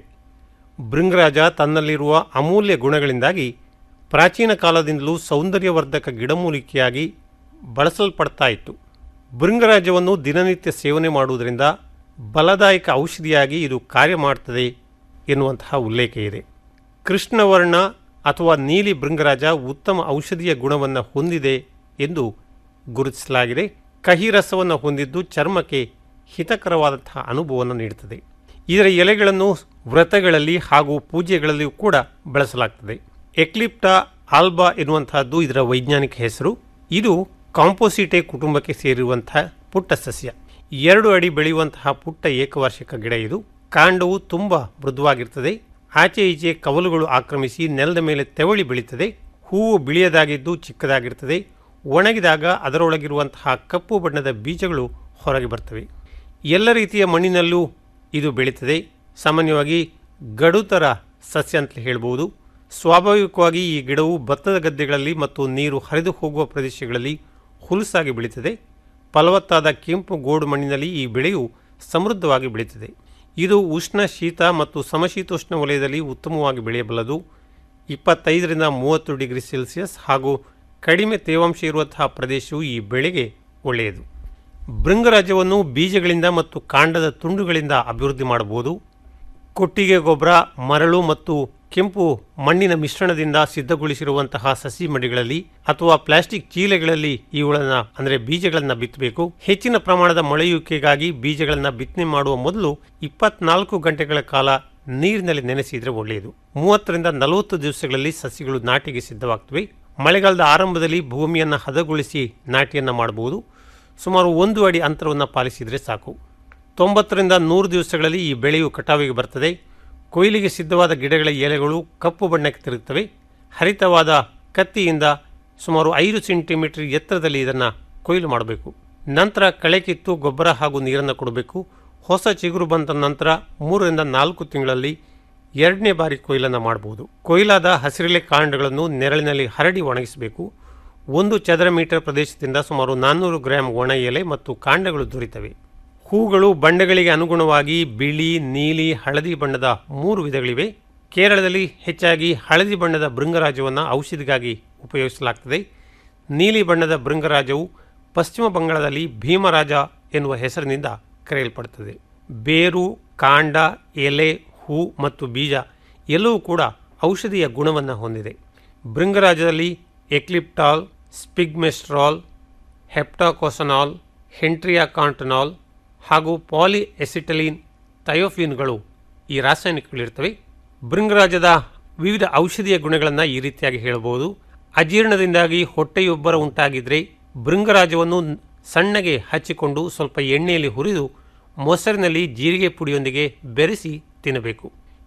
ಭೃಂಗರಾಜ ತನ್ನಲ್ಲಿರುವ ಅಮೂಲ್ಯ ಗುಣಗಳಿಂದಾಗಿ ಪ್ರಾಚೀನ ಕಾಲದಿಂದಲೂ ಸೌಂದರ್ಯವರ್ಧಕ ಗಿಡಮೂಲಿಕೆಯಾಗಿ ಬಳಸಲ್ಪಡ್ತಾ ಇತ್ತು ಭೃಂಗರಾಜವನ್ನು ದಿನನಿತ್ಯ ಸೇವನೆ ಮಾಡುವುದರಿಂದ ಬಲದಾಯಕ ಔಷಧಿಯಾಗಿ ಇದು ಕಾರ್ಯ ಮಾಡ್ತದೆ ಎನ್ನುವಂತಹ ಉಲ್ಲೇಖ ಇದೆ ಕೃಷ್ಣವರ್ಣ ಅಥವಾ ನೀಲಿ ಭೃಂಗರಾಜ ಉತ್ತಮ ಔಷಧೀಯ ಗುಣವನ್ನು ಹೊಂದಿದೆ ಎಂದು ಗುರುತಿಸಲಾಗಿದೆ ಕಹಿ ರಸವನ್ನು ಹೊಂದಿದ್ದು ಚರ್ಮಕ್ಕೆ ಹಿತಕರವಾದಂತಹ ಅನುಭವವನ್ನು ನೀಡುತ್ತದೆ ಇದರ ಎಲೆಗಳನ್ನು ವ್ರತಗಳಲ್ಲಿ ಹಾಗೂ ಪೂಜೆಗಳಲ್ಲಿಯೂ ಕೂಡ ಬಳಸಲಾಗ್ತದೆ ಎಕ್ಲಿಪ್ಟಾ ಆಲ್ಬಾ ಎನ್ನುವಂತಹದ್ದು ಇದರ ವೈಜ್ಞಾನಿಕ ಹೆಸರು ಇದು ಕಾಂಪೋಸಿಟೆ ಕುಟುಂಬಕ್ಕೆ ಸೇರಿರುವಂತಹ ಪುಟ್ಟ ಸಸ್ಯ ಎರಡು ಅಡಿ ಬೆಳೆಯುವಂತಹ ಪುಟ್ಟ ಏಕವಾರ್ಷಿಕ ಗಿಡ ಇದು ಕಾಂಡವು ತುಂಬ ಮೃದುವಾಗಿರ್ತದೆ ಆಚೆ ಈಚೆ ಕವಲುಗಳು ಆಕ್ರಮಿಸಿ ನೆಲದ ಮೇಲೆ ತೆವಳಿ ಬೆಳೀತದೆ ಹೂವು ಬಿಳಿಯದಾಗಿದ್ದು ಚಿಕ್ಕದಾಗಿರ್ತದೆ ಒಣಗಿದಾಗ ಅದರೊಳಗಿರುವಂತಹ ಕಪ್ಪು ಬಣ್ಣದ ಬೀಜಗಳು ಹೊರಗೆ ಬರ್ತವೆ ಎಲ್ಲ ರೀತಿಯ ಮಣ್ಣಿನಲ್ಲೂ ಇದು ಬೆಳೀತದೆ ಸಾಮಾನ್ಯವಾಗಿ ಗಡುತರ ಸಸ್ಯ ಅಂತ ಹೇಳ್ಬೋದು ಸ್ವಾಭಾವಿಕವಾಗಿ ಈ ಗಿಡವು ಭತ್ತದ ಗದ್ದೆಗಳಲ್ಲಿ ಮತ್ತು ನೀರು ಹರಿದು ಹೋಗುವ ಪ್ರದೇಶಗಳಲ್ಲಿ ಹುಲುಸಾಗಿ ಬೆಳೀತದೆ ಫಲವತ್ತಾದ ಕೆಂಪು ಗೋಡು ಮಣ್ಣಿನಲ್ಲಿ ಈ ಬೆಳೆಯು ಸಮೃದ್ಧವಾಗಿ ಬೆಳೀತದೆ ಇದು ಉಷ್ಣ ಶೀತ ಮತ್ತು ಸಮಶೀತೋಷ್ಣ ವಲಯದಲ್ಲಿ ಉತ್ತಮವಾಗಿ ಬೆಳೆಯಬಲ್ಲದು ಇಪ್ಪತ್ತೈದರಿಂದ ಮೂವತ್ತು ಡಿಗ್ರಿ ಸೆಲ್ಸಿಯಸ್ ಹಾಗೂ ಕಡಿಮೆ ತೇವಾಂಶ ಇರುವಂತಹ ಪ್ರದೇಶವು ಈ ಬೆಳೆಗೆ ಒಳ್ಳೆಯದು ಭೃಂಗರಾಜವನ್ನು ಬೀಜಗಳಿಂದ ಮತ್ತು ಕಾಂಡದ ತುಂಡುಗಳಿಂದ ಅಭಿವೃದ್ಧಿ ಮಾಡಬಹುದು ಕೊಟ್ಟಿಗೆ ಗೊಬ್ಬರ ಮರಳು ಮತ್ತು ಕೆಂಪು ಮಣ್ಣಿನ ಮಿಶ್ರಣದಿಂದ ಸಿದ್ಧಗೊಳಿಸಿರುವಂತಹ ಸಸಿ ಮಡಿಗಳಲ್ಲಿ ಅಥವಾ ಪ್ಲಾಸ್ಟಿಕ್ ಚೀಲೆಗಳಲ್ಲಿ ಇವುಗಳನ್ನು ಅಂದರೆ ಬೀಜಗಳನ್ನು ಬಿತ್ತಬೇಕು ಹೆಚ್ಚಿನ ಪ್ರಮಾಣದ ಮೊಳೆಯುವಿಕೆಗಾಗಿ ಬೀಜಗಳನ್ನು ಬಿತ್ತನೆ ಮಾಡುವ ಮೊದಲು ಇಪ್ಪತ್ನಾಲ್ಕು ಗಂಟೆಗಳ ಕಾಲ ನೀರಿನಲ್ಲಿ ನೆನೆಸಿದ್ರೆ ಒಳ್ಳೆಯದು ಮೂವತ್ತರಿಂದ ನಲವತ್ತು ದಿವಸಗಳಲ್ಲಿ ಸಸಿಗಳು ನಾಟಿಗೆ ಸಿದ್ಧವಾಗ್ತವೆ ಮಳೆಗಾಲದ ಆರಂಭದಲ್ಲಿ ಭೂಮಿಯನ್ನು ಹದಗೊಳಿಸಿ ನಾಟಿಯನ್ನು ಮಾಡಬಹುದು ಸುಮಾರು ಒಂದು ಅಡಿ ಅಂತರವನ್ನು ಪಾಲಿಸಿದರೆ ಸಾಕು ತೊಂಬತ್ತರಿಂದ ನೂರು ದಿವಸಗಳಲ್ಲಿ ಈ ಬೆಳೆಯು ಕಟಾವಿಗೆ ಬರ್ತದೆ ಕೊಯ್ಲಿಗೆ ಸಿದ್ಧವಾದ ಗಿಡಗಳ ಎಲೆಗಳು ಕಪ್ಪು ಬಣ್ಣಕ್ಕೆ ತಿರುಗುತ್ತವೆ ಹರಿತವಾದ ಕತ್ತಿಯಿಂದ ಸುಮಾರು ಐದು ಸೆಂಟಿಮೀಟರ್ ಎತ್ತರದಲ್ಲಿ ಇದನ್ನು ಕೊಯ್ಲು ಮಾಡಬೇಕು ನಂತರ ಕಳೆ ಕಿತ್ತು ಗೊಬ್ಬರ ಹಾಗೂ ನೀರನ್ನು ಕೊಡಬೇಕು ಹೊಸ ಚಿಗುರು ಬಂದ ನಂತರ ಮೂರರಿಂದ ನಾಲ್ಕು ತಿಂಗಳಲ್ಲಿ ಎರಡನೇ ಬಾರಿ ಕೊಯ್ಲನ್ನು ಮಾಡಬಹುದು ಕೊಯ್ಲಾದ ಹಸಿರೆಲೆ ಕಾಂಡಗಳನ್ನು ನೆರಳಿನಲ್ಲಿ ಹರಡಿ ಒಣಗಿಸಬೇಕು ಒಂದು ಚದರ ಮೀಟರ್ ಪ್ರದೇಶದಿಂದ ಸುಮಾರು ನಾನ್ನೂರು ಗ್ರಾಂ ಒಣ ಎಲೆ ಮತ್ತು ಕಾಂಡಗಳು ದೊರೆತವೆ ಹೂಗಳು ಬಣ್ಣಗಳಿಗೆ ಅನುಗುಣವಾಗಿ ಬಿಳಿ ನೀಲಿ ಹಳದಿ ಬಣ್ಣದ ಮೂರು ವಿಧಗಳಿವೆ ಕೇರಳದಲ್ಲಿ ಹೆಚ್ಚಾಗಿ ಹಳದಿ ಬಣ್ಣದ ಭೃಂಗರಾಜವನ್ನು ಔಷಧಿಗಾಗಿ ಉಪಯೋಗಿಸಲಾಗ್ತದೆ ನೀಲಿ ಬಣ್ಣದ ಭೃಂಗರಾಜವು ಪಶ್ಚಿಮ ಬಂಗಾಳದಲ್ಲಿ ಭೀಮರಾಜ ಎನ್ನುವ ಹೆಸರಿನಿಂದ ಕರೆಯಲ್ಪಡುತ್ತದೆ ಬೇರು ಕಾಂಡ ಎಲೆ ಹೂ ಮತ್ತು ಬೀಜ ಎಲ್ಲವೂ ಕೂಡ ಔಷಧಿಯ ಗುಣವನ್ನು ಹೊಂದಿದೆ ಭೃಂಗರಾಜದಲ್ಲಿ ಎಕ್ಲಿಪ್ಟಾಲ್ ಸ್ಪಿಗ್ಮೆಸ್ಟ್ರಾಲ್ ಹೆಪ್ಟಾಕೋಸನಾಲ್ ಹೆಂಟ್ರಿಯಾಕಾಂಟನಾಲ್ ಹಾಗೂ ಪಾಲಿ ಎಸಿಟಲಿನ್ ಥಯೋಫಿನ್ಗಳು ಈ ರಾಸಾಯನಿಕಗಳಿರ್ತವೆ ಭೃಂಗರಾಜದ ವಿವಿಧ ಔಷಧೀಯ ಗುಣಗಳನ್ನು ಈ ರೀತಿಯಾಗಿ ಹೇಳಬಹುದು ಅಜೀರ್ಣದಿಂದಾಗಿ ಹೊಟ್ಟೆಯೊಬ್ಬರ ಉಂಟಾಗಿದ್ದರೆ ಭೃಂಗರಾಜವನ್ನು ಸಣ್ಣಗೆ ಹಚ್ಚಿಕೊಂಡು ಸ್ವಲ್ಪ ಎಣ್ಣೆಯಲ್ಲಿ ಹುರಿದು ಮೊಸರಿನಲ್ಲಿ ಜೀರಿಗೆ ಪುಡಿಯೊಂದಿಗೆ ಬೆರೆಸಿ ತಿನ್ನಬೇಕು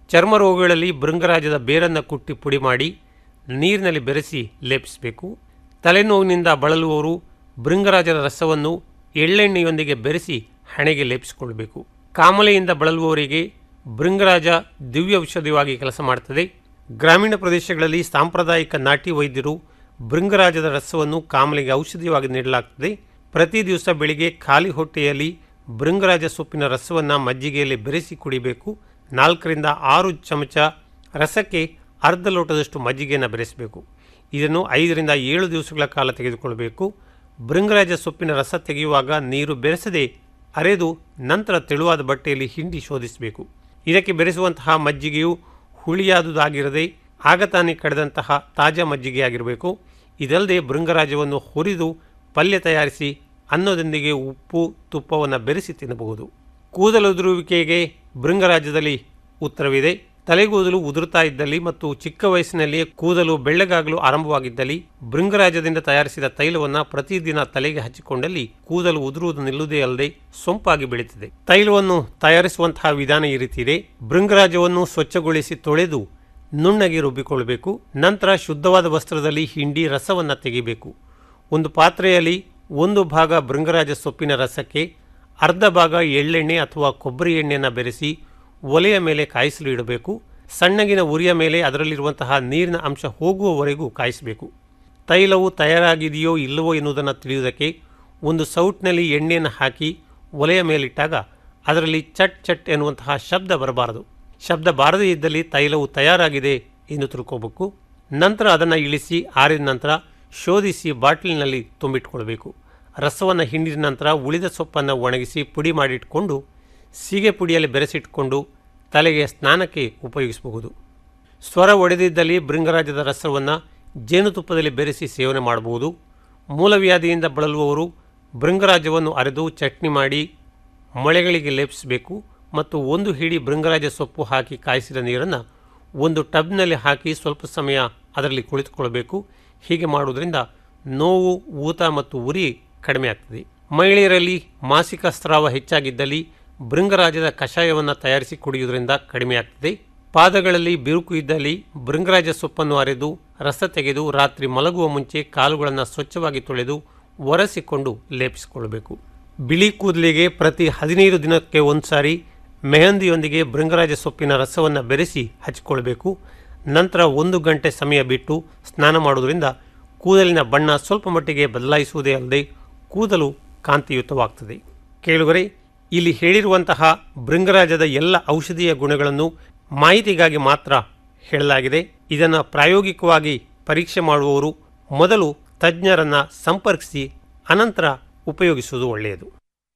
ಚರ್ಮ ರೋಗಗಳಲ್ಲಿ ಭೃಂಗರಾಜದ ಬೇರನ್ನು ಕುಟ್ಟಿ ಪುಡಿ ಮಾಡಿ ನೀರಿನಲ್ಲಿ ಬೆರೆಸಿ ಲೇಪಿಸಬೇಕು ತಲೆನೋವಿನಿಂದ ಬಳಲುವವರು ಭೃಂಗರಾಜದ ರಸವನ್ನು ಎಳ್ಳೆಣ್ಣೆಯೊಂದಿಗೆ ಬೆರೆಸಿ ಹಣೆಗೆ ಲೇಪಿಸಿಕೊಳ್ಳಬೇಕು ಕಾಮಲೆಯಿಂದ ಬಳಲುವವರಿಗೆ ಭೃಂಗರಾಜ ದಿವ್ಯ ಔಷಧಿಯಾಗಿ ಕೆಲಸ ಮಾಡುತ್ತದೆ ಗ್ರಾಮೀಣ ಪ್ರದೇಶಗಳಲ್ಲಿ ಸಾಂಪ್ರದಾಯಿಕ ನಾಟಿ ವೈದ್ಯರು ಭೃಂಗರಾಜದ ರಸವನ್ನು ಕಾಮಲೆಗೆ ಔಷಧಿಯಾಗಿ ನೀಡಲಾಗ್ತದೆ ಪ್ರತಿ ದಿವಸ ಬೆಳಿಗ್ಗೆ ಖಾಲಿ ಹೊಟ್ಟೆಯಲ್ಲಿ ಭೃಂಗರಾಜ ಸೊಪ್ಪಿನ ರಸವನ್ನು ಮಜ್ಜಿಗೆಯಲ್ಲಿ ಬೆರೆಸಿ ಕುಡಿಬೇಕು ನಾಲ್ಕರಿಂದ ಆರು ಚಮಚ ರಸಕ್ಕೆ ಅರ್ಧ ಲೋಟದಷ್ಟು ಮಜ್ಜಿಗೆಯನ್ನು ಬೆರೆಸಬೇಕು ಇದನ್ನು ಐದರಿಂದ ಏಳು ದಿವಸಗಳ ಕಾಲ ತೆಗೆದುಕೊಳ್ಳಬೇಕು ಭೃಂಗರಾಜ ಸೊಪ್ಪಿನ ರಸ ತೆಗೆಯುವಾಗ ನೀರು ಬೆರೆಸದೆ ಅರೆದು ನಂತರ ತೆಳುವಾದ ಬಟ್ಟೆಯಲ್ಲಿ ಹಿಂಡಿ ಶೋಧಿಸಬೇಕು ಇದಕ್ಕೆ ಬೆರೆಸುವಂತಹ ಮಜ್ಜಿಗೆಯು ಹುಳಿಯಾದುದಾಗಿರದೆ ಆಗ ತಾನೇ ಕಳೆದಂತಹ ತಾಜಾ ಮಜ್ಜಿಗೆಯಾಗಿರಬೇಕು ಇದಲ್ಲದೆ ಭೃಂಗರಾಜವನ್ನು ಹುರಿದು ಪಲ್ಯ ತಯಾರಿಸಿ ಅನ್ನದೊಂದಿಗೆ ಉಪ್ಪು ತುಪ್ಪವನ್ನು ಬೆರೆಸಿ ತಿನ್ನಬಹುದು ಕೂದಲುದುರುವಿಕೆಗೆ ಭೃಂಗರಾಜದಲ್ಲಿ ಉತ್ತರವಿದೆ ತಲೆಗೂದಲು ಉದುರುತ್ತಾ ಇದ್ದಲ್ಲಿ ಮತ್ತು ಚಿಕ್ಕ ವಯಸ್ಸಿನಲ್ಲಿಯೇ ಕೂದಲು ಬೆಳ್ಳಗಾಗಲು ಆರಂಭವಾಗಿದ್ದಲ್ಲಿ ಭೃಂಗರಾಜದಿಂದ ತಯಾರಿಸಿದ ತೈಲವನ್ನು ಪ್ರತಿದಿನ ತಲೆಗೆ ಹಚ್ಚಿಕೊಂಡಲ್ಲಿ ಕೂದಲು ಉದುರುವುದು ನಿಲ್ಲುವುದೇ ಅಲ್ಲದೆ ಸೊಂಪಾಗಿ ಬೆಳೀತದೆ ತೈಲವನ್ನು ತಯಾರಿಸುವಂತಹ ವಿಧಾನ ಈ ರೀತಿ ಇದೆ ಭೃಂಗರಾಜವನ್ನು ಸ್ವಚ್ಛಗೊಳಿಸಿ ತೊಳೆದು ನುಣ್ಣಗೆ ರುಬ್ಬಿಕೊಳ್ಳಬೇಕು ನಂತರ ಶುದ್ಧವಾದ ವಸ್ತ್ರದಲ್ಲಿ ಹಿಂಡಿ ರಸವನ್ನು ತೆಗೆಯಬೇಕು ಒಂದು ಪಾತ್ರೆಯಲ್ಲಿ ಒಂದು ಭಾಗ ಭೃಂಗರಾಜ ಸೊಪ್ಪಿನ ರಸಕ್ಕೆ ಅರ್ಧ ಭಾಗ ಎಳ್ಳೆಣ್ಣೆ ಅಥವಾ ಕೊಬ್ಬರಿ ಎಣ್ಣೆಯನ್ನು ಬೆರೆಸಿ ಒಲೆಯ ಮೇಲೆ ಕಾಯಿಸಲು ಇಡಬೇಕು ಸಣ್ಣಗಿನ ಉರಿಯ ಮೇಲೆ ಅದರಲ್ಲಿರುವಂತಹ ನೀರಿನ ಅಂಶ ಹೋಗುವವರೆಗೂ ಕಾಯಿಸಬೇಕು ತೈಲವು ತಯಾರಾಗಿದೆಯೋ ಇಲ್ಲವೋ ಎನ್ನುವುದನ್ನು ತಿಳಿಯುವುದಕ್ಕೆ ಒಂದು ಸೌಟ್ನಲ್ಲಿ ಎಣ್ಣೆಯನ್ನು ಹಾಕಿ ಒಲೆಯ ಮೇಲಿಟ್ಟಾಗ ಅದರಲ್ಲಿ ಚಟ್ ಚಟ್ ಎನ್ನುವಂತಹ ಶಬ್ದ ಬರಬಾರದು ಶಬ್ದ ಬಾರದೇ ಇದ್ದಲ್ಲಿ ತೈಲವು ತಯಾರಾಗಿದೆ ಎಂದು ತಿಳ್ಕೋಬೇಕು ನಂತರ ಅದನ್ನು ಇಳಿಸಿ ಆರಿದ ನಂತರ ಶೋಧಿಸಿ ಬಾಟ್ಲಿನಲ್ಲಿ ತುಂಬಿಟ್ಕೊಳ್ಬೇಕು ರಸವನ್ನು ಹಿಂಡಿದ ನಂತರ ಉಳಿದ ಸೊಪ್ಪನ್ನು ಒಣಗಿಸಿ ಪುಡಿ ಮಾಡಿಟ್ಕೊಂಡು ಸೀಗೆ ಪುಡಿಯಲ್ಲಿ ಬೆರೆಸಿಟ್ಕೊಂಡು ತಲೆಗೆ ಸ್ನಾನಕ್ಕೆ ಉಪಯೋಗಿಸಬಹುದು ಸ್ವರ ಒಡೆದಿದ್ದಲ್ಲಿ ಭೃಂಗರಾಜದ ರಸವನ್ನು ಜೇನುತುಪ್ಪದಲ್ಲಿ ಬೆರೆಸಿ ಸೇವನೆ ಮಾಡಬಹುದು ಮೂಲವ್ಯಾಧಿಯಿಂದ ಬಳಲುವವರು ಭೃಂಗರಾಜವನ್ನು ಅರೆದು ಚಟ್ನಿ ಮಾಡಿ ಮೊಳೆಗಳಿಗೆ ಲೇಪಿಸಬೇಕು ಮತ್ತು ಒಂದು ಹಿಡಿ ಭೃಂಗರಾಜ ಸೊಪ್ಪು ಹಾಕಿ ಕಾಯಿಸಿದ ನೀರನ್ನು ಒಂದು ಟಬ್ನಲ್ಲಿ ಹಾಕಿ ಸ್ವಲ್ಪ ಸಮಯ ಅದರಲ್ಲಿ ಕುಳಿತುಕೊಳ್ಳಬೇಕು ಹೀಗೆ ಮಾಡುವುದರಿಂದ ನೋವು ಊತ ಮತ್ತು ಉರಿ ಕಡಿಮೆ ಆಗ್ತದೆ ಮಹಿಳೆಯರಲ್ಲಿ ಮಾಸಿಕ ಸ್ರಾವ ಹೆಚ್ಚಾಗಿದ್ದಲ್ಲಿ ಭೃಂಗರಾಜದ ಕಷಾಯವನ್ನು ತಯಾರಿಸಿ ಕುಡಿಯುವುದರಿಂದ ಕಡಿಮೆಯಾಗ್ತದೆ ಪಾದಗಳಲ್ಲಿ ಬಿರುಕು ಇದ್ದಲ್ಲಿ ಭೃಂಗರಾಜ ಸೊಪ್ಪನ್ನು ಅರೆದು ರಸ ತೆಗೆದು ರಾತ್ರಿ ಮಲಗುವ ಮುಂಚೆ ಕಾಲುಗಳನ್ನು ಸ್ವಚ್ಛವಾಗಿ ತೊಳೆದು ಒರೆಸಿಕೊಂಡು ಲೇಪಿಸಿಕೊಳ್ಳಬೇಕು ಬಿಳಿ ಕೂದಲಿಗೆ ಪ್ರತಿ ಹದಿನೈದು ದಿನಕ್ಕೆ ಒಂದ್ಸಾರಿ ಮೆಹಂದಿಯೊಂದಿಗೆ ಭೃಂಗರಾಜ ಸೊಪ್ಪಿನ ರಸವನ್ನು ಬೆರೆಸಿ ಹಚ್ಚಿಕೊಳ್ಬೇಕು ನಂತರ ಒಂದು ಗಂಟೆ ಸಮಯ ಬಿಟ್ಟು ಸ್ನಾನ ಮಾಡುವುದರಿಂದ ಕೂದಲಿನ ಬಣ್ಣ ಸ್ವಲ್ಪ ಮಟ್ಟಿಗೆ ಬದಲಾಯಿಸುವುದೇ ಅಲ್ಲದೆ ಕೂದಲು ಕಾಂತಿಯುತವಾಗ್ತದೆ ಕೇಳುಗರೆ ಇಲ್ಲಿ ಹೇಳಿರುವಂತಹ ಭೃಂಗರಾಜದ ಎಲ್ಲ ಔಷಧೀಯ ಗುಣಗಳನ್ನು ಮಾಹಿತಿಗಾಗಿ ಮಾತ್ರ ಹೇಳಲಾಗಿದೆ ಇದನ್ನು ಪ್ರಾಯೋಗಿಕವಾಗಿ ಪರೀಕ್ಷೆ ಮಾಡುವವರು ಮೊದಲು ತಜ್ಞರನ್ನ ಸಂಪರ್ಕಿಸಿ ಅನಂತರ ಉಪಯೋಗಿಸುವುದು ಒಳ್ಳೆಯದು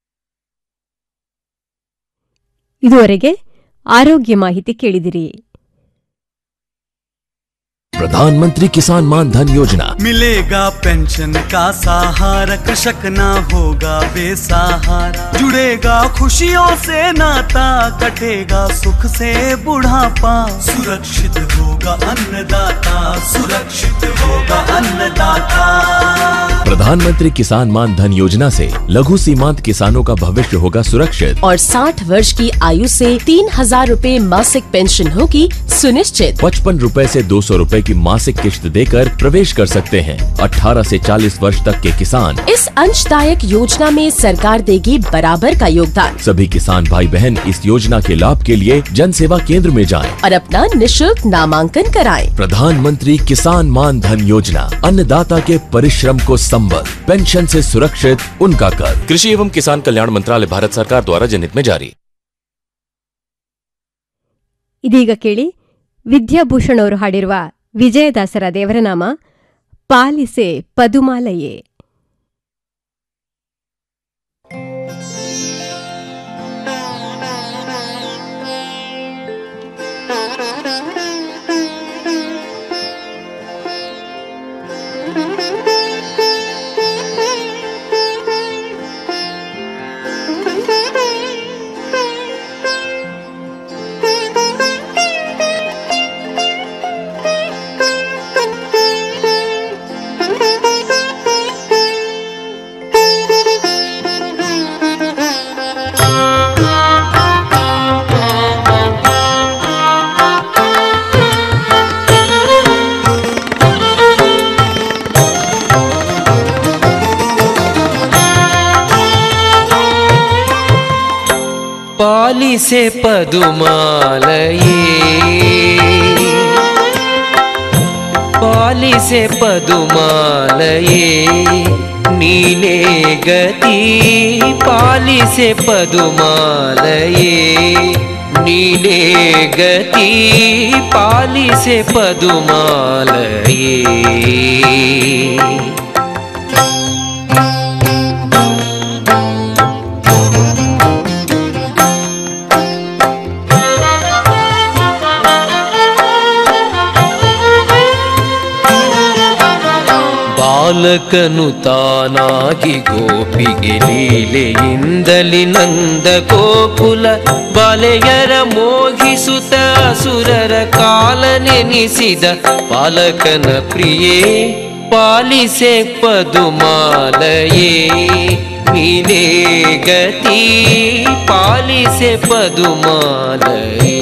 ಇದುವರೆಗೆ ಆರೋಗ್ಯ ಮಾಹಿತಿ ಕೇಳಿದಿರಿ प्रधानमंत्री किसान मान धन योजना मिलेगा पेंशन का सहारा कृषक ना होगा बेसहारा जुड़ेगा खुशियों से नाता कटेगा सुख से बुढ़ापा सुरक्षित होगा अन्नदाता सुरक्षित होगा अन्नदाता प्रधानमंत्री किसान मान धन योजना से लघु सीमांत किसानों का भविष्य होगा सुरक्षित और 60 वर्ष की आयु से तीन हजार रूपए मासिक पेंशन होगी सुनिश्चित पचपन रूपए ऐसी दो सौ रूपए की मासिक किश्त देकर प्रवेश कर सकते हैं 18 से 40 वर्ष तक के किसान इस अंशदायक योजना में सरकार देगी बराबर का योगदान सभी किसान भाई बहन इस योजना के लाभ के लिए जन सेवा केंद्र में जाएं। और अपना निशुल्क नामांकन कराएं। प्रधानमंत्री किसान मान धन योजना अन्नदाता के परिश्रम को संबल पेंशन से सुरक्षित उनका कर कृषि एवं किसान कल्याण मंत्रालय भारत सरकार द्वारा जनहित में जारी ಇದೀಗ ಕೇಳಿ ವಿದ್ಯಾಭೂಷಣ್ ಅವರು ಹಾಡಿರುವ ವಿಜಯದಾಸರ ದೇವರನಾಮ ಪಾಲಿಸೆ ಪದುಮಾಲಯೇ Thank you. ಪಾಲಿಸೆ ಪದುಮಾಲಯೇ ಪಾಲಿಸೆ ಪದುಮಾಲಯೇ ನೀನೇ ಗತಿ ಪಾಲಿಸೆ ಪದುಮಾಲಯೇ ನೀನೇ ಗತಿ ಪಾಲಿಸೆ ಪದುಮಾಲಯೇ ಬಾಲಕನು ತಾನಾಗಿ ಗೋಪಿಗೆ ಲೀಲೆಯಿಂದಲಿ ನಂದ ಗೋಕುಲ ಬಾಲೆಯರ ಮೋಹಿಸುತ್ತ ಸುರರ ಕಾಲ ನೆನಿಸಿದ ಬಾಲಕನ ಪ್ರಿಯೇ ಪಾಲಿಸೆ ಪದುಮಾಲಯೇ ನೀನೇ ಗತಿ ಪಾಲಿಸೆ ಪದುಮಾಲಯೇ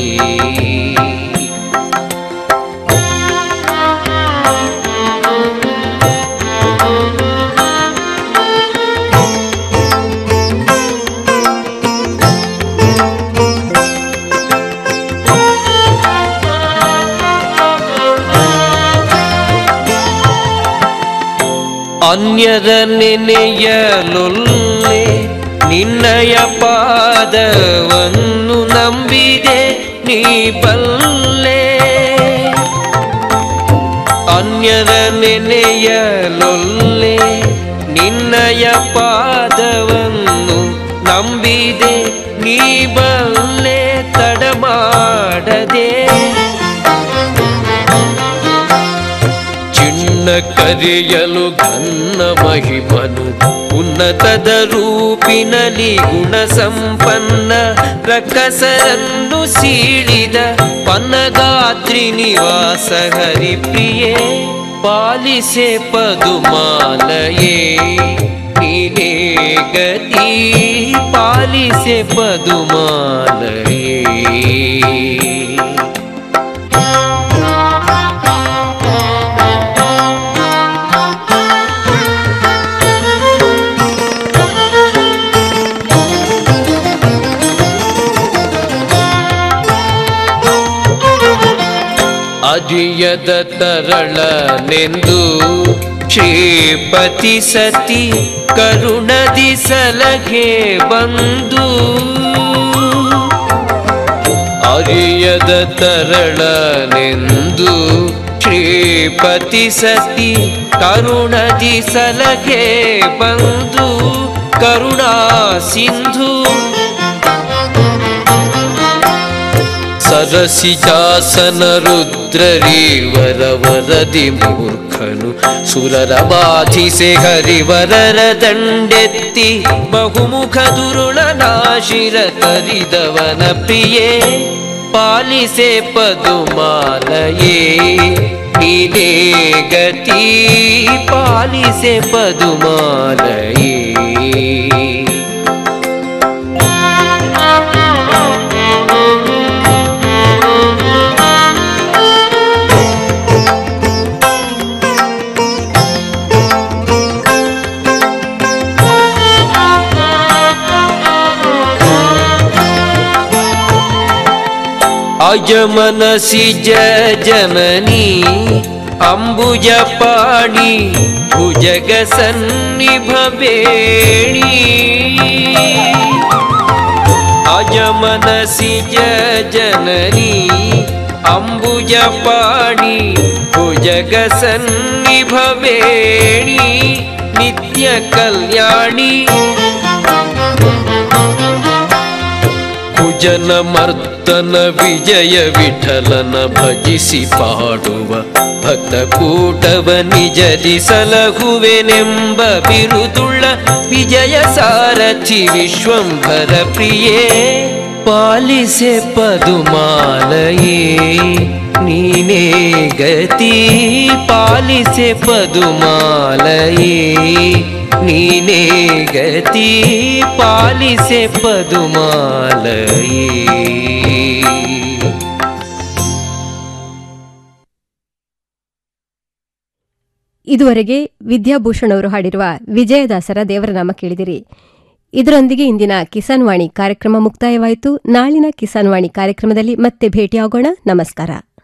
ಅನ್ಯದ ನೆನೆಯಲೊಲ್ಲೆ ನಿನ್ನಯ ಪಾದವನ್ನು ನಂಬಿದೆ ನೀ ಬಲ್ಲೆ ಅನ್ಯದ ನೆನೆಯಲೊಲ್ಲೆ ನಿನ್ನಯ ಪಾದವನ್ನು ನಂಬಿದೆ ನೀ ಬಲ್ಲೆ ತಡಮಾಡದೆ ಚಿಣ್ಣ ಕರೆಯಲು ಘನ್ನ ಮಹಿಮನು ಉನ್ನತದ ರೂಪಿನಲ್ಲಿ ಗುಣ ಸಂಪನ್ನ ರಕ್ಕಸರನ್ನು ಸೀಳಿದ ಪನ್ನಗಾತ್ರಿ ನಿವಾಸ ಹರಿಪ್ರಿಯೇ ಪಾಲಿಸೆ ಪದುಮಾಲಯೇ ನೀನೇ ಗತಿ ಪಾಲಿಸೆ ಪದುಮಾಲಯೇ ಅರಿಯದ ತರಳನೆಂದು ಶ್ರೀಪತಿ ಸತಿ ಕರುಣದಿ ಸಲಹೆ ಬಂದು ಅರಿಯದ ತರಳನೆಂದು ಶ್ರೀಪತಿ ಸತಿ ಕರುಣದಿ ಸಲಹೆ ಬಂದು ಕರುಣಾ ಸಿಂಧು ಸರಸಿಜಾಸನ ರುದ್ರರೀವರ ವರದಿ ಮೂರ್ಖನು ಸುರರ ಬಾಧಿಸೆ ಹರಿವರರ ದಂಡೆತ್ತಿ ಬಹುಮುಖ ದುರುಳ ನಾಶಿರ ತರಿದವನ ಪ್ರಿಯೇ ಪಾಲಿಸೆ ಪದುಮಾಲಯೇ ನೀನೇ ಗತಿ ಪಾಲಿಸೆ ಪದುಮಾಲಯೇ ಅಜಮನಸಿಜ ಜನನಿ ಅಂಬುಜ ಪಾಣಿ ಭುಜಗ ಸನ್ನಿಭ ಬೇಣಿ ಅಜಮನಸಿಜ ಜನನಿ ಅಂಬುಜ ಪಾಣಿ ಭುಜಗ ಸನ್ನಿಭ ಬೇಣಿ ನಿತ್ಯ ಕಲ್ಯಾಣಿ ಕುಜನ ಮರ್ದನ ವಿಜಯ ವಿಠಲನ ಭಜಿಸಿ ಪಾಡುವ ಭಕ್ತ ಕೂಟವ ನಿಜದಿ ಸಲಹುವೆನೆಂಬ ಬಿರುದುಳ್ಳ ವಿಜಯ ಸಾರಥಿ ವಿಶ್ವಂಭರ ಪ್ರಿಯೇ ಪಾಲಿಸೆ ಪದುಮಾಲಯೇ ನೀನೇ ಗತಿ ಪಾಲಿಸೆ ಪದುಮಾಲಯೇ ನೀನೇ ಗತಿ ಪಾಲಿಸೆ ಪದುಮಾಲಯೇ ಇದುವರೆಗೆ ವಿದ್ಯಾಭೂಷಣ್ ಅವರು ಹಾಡಿರುವ ವಿಜಯದಾಸರ ದೇವರ ನಾಮ ಕೇಳಿದಿರಿ ಇದರೊಂದಿಗೆ ಇಂದಿನ ಕಿಸಾನ್ ವಾಣಿ ಕಾರ್ಯಕ್ರಮ ಮುಕ್ತಾಯವಾಯಿತು ನಾಳಿನ ಕಿಸಾನ್ ವಾಣಿ ಕಾರ್ಯಕ್ರಮದಲ್ಲಿ ಮತ್ತೆ ಭೇಟಿಯಾಗೋಣ ನಮಸ್ಕಾರ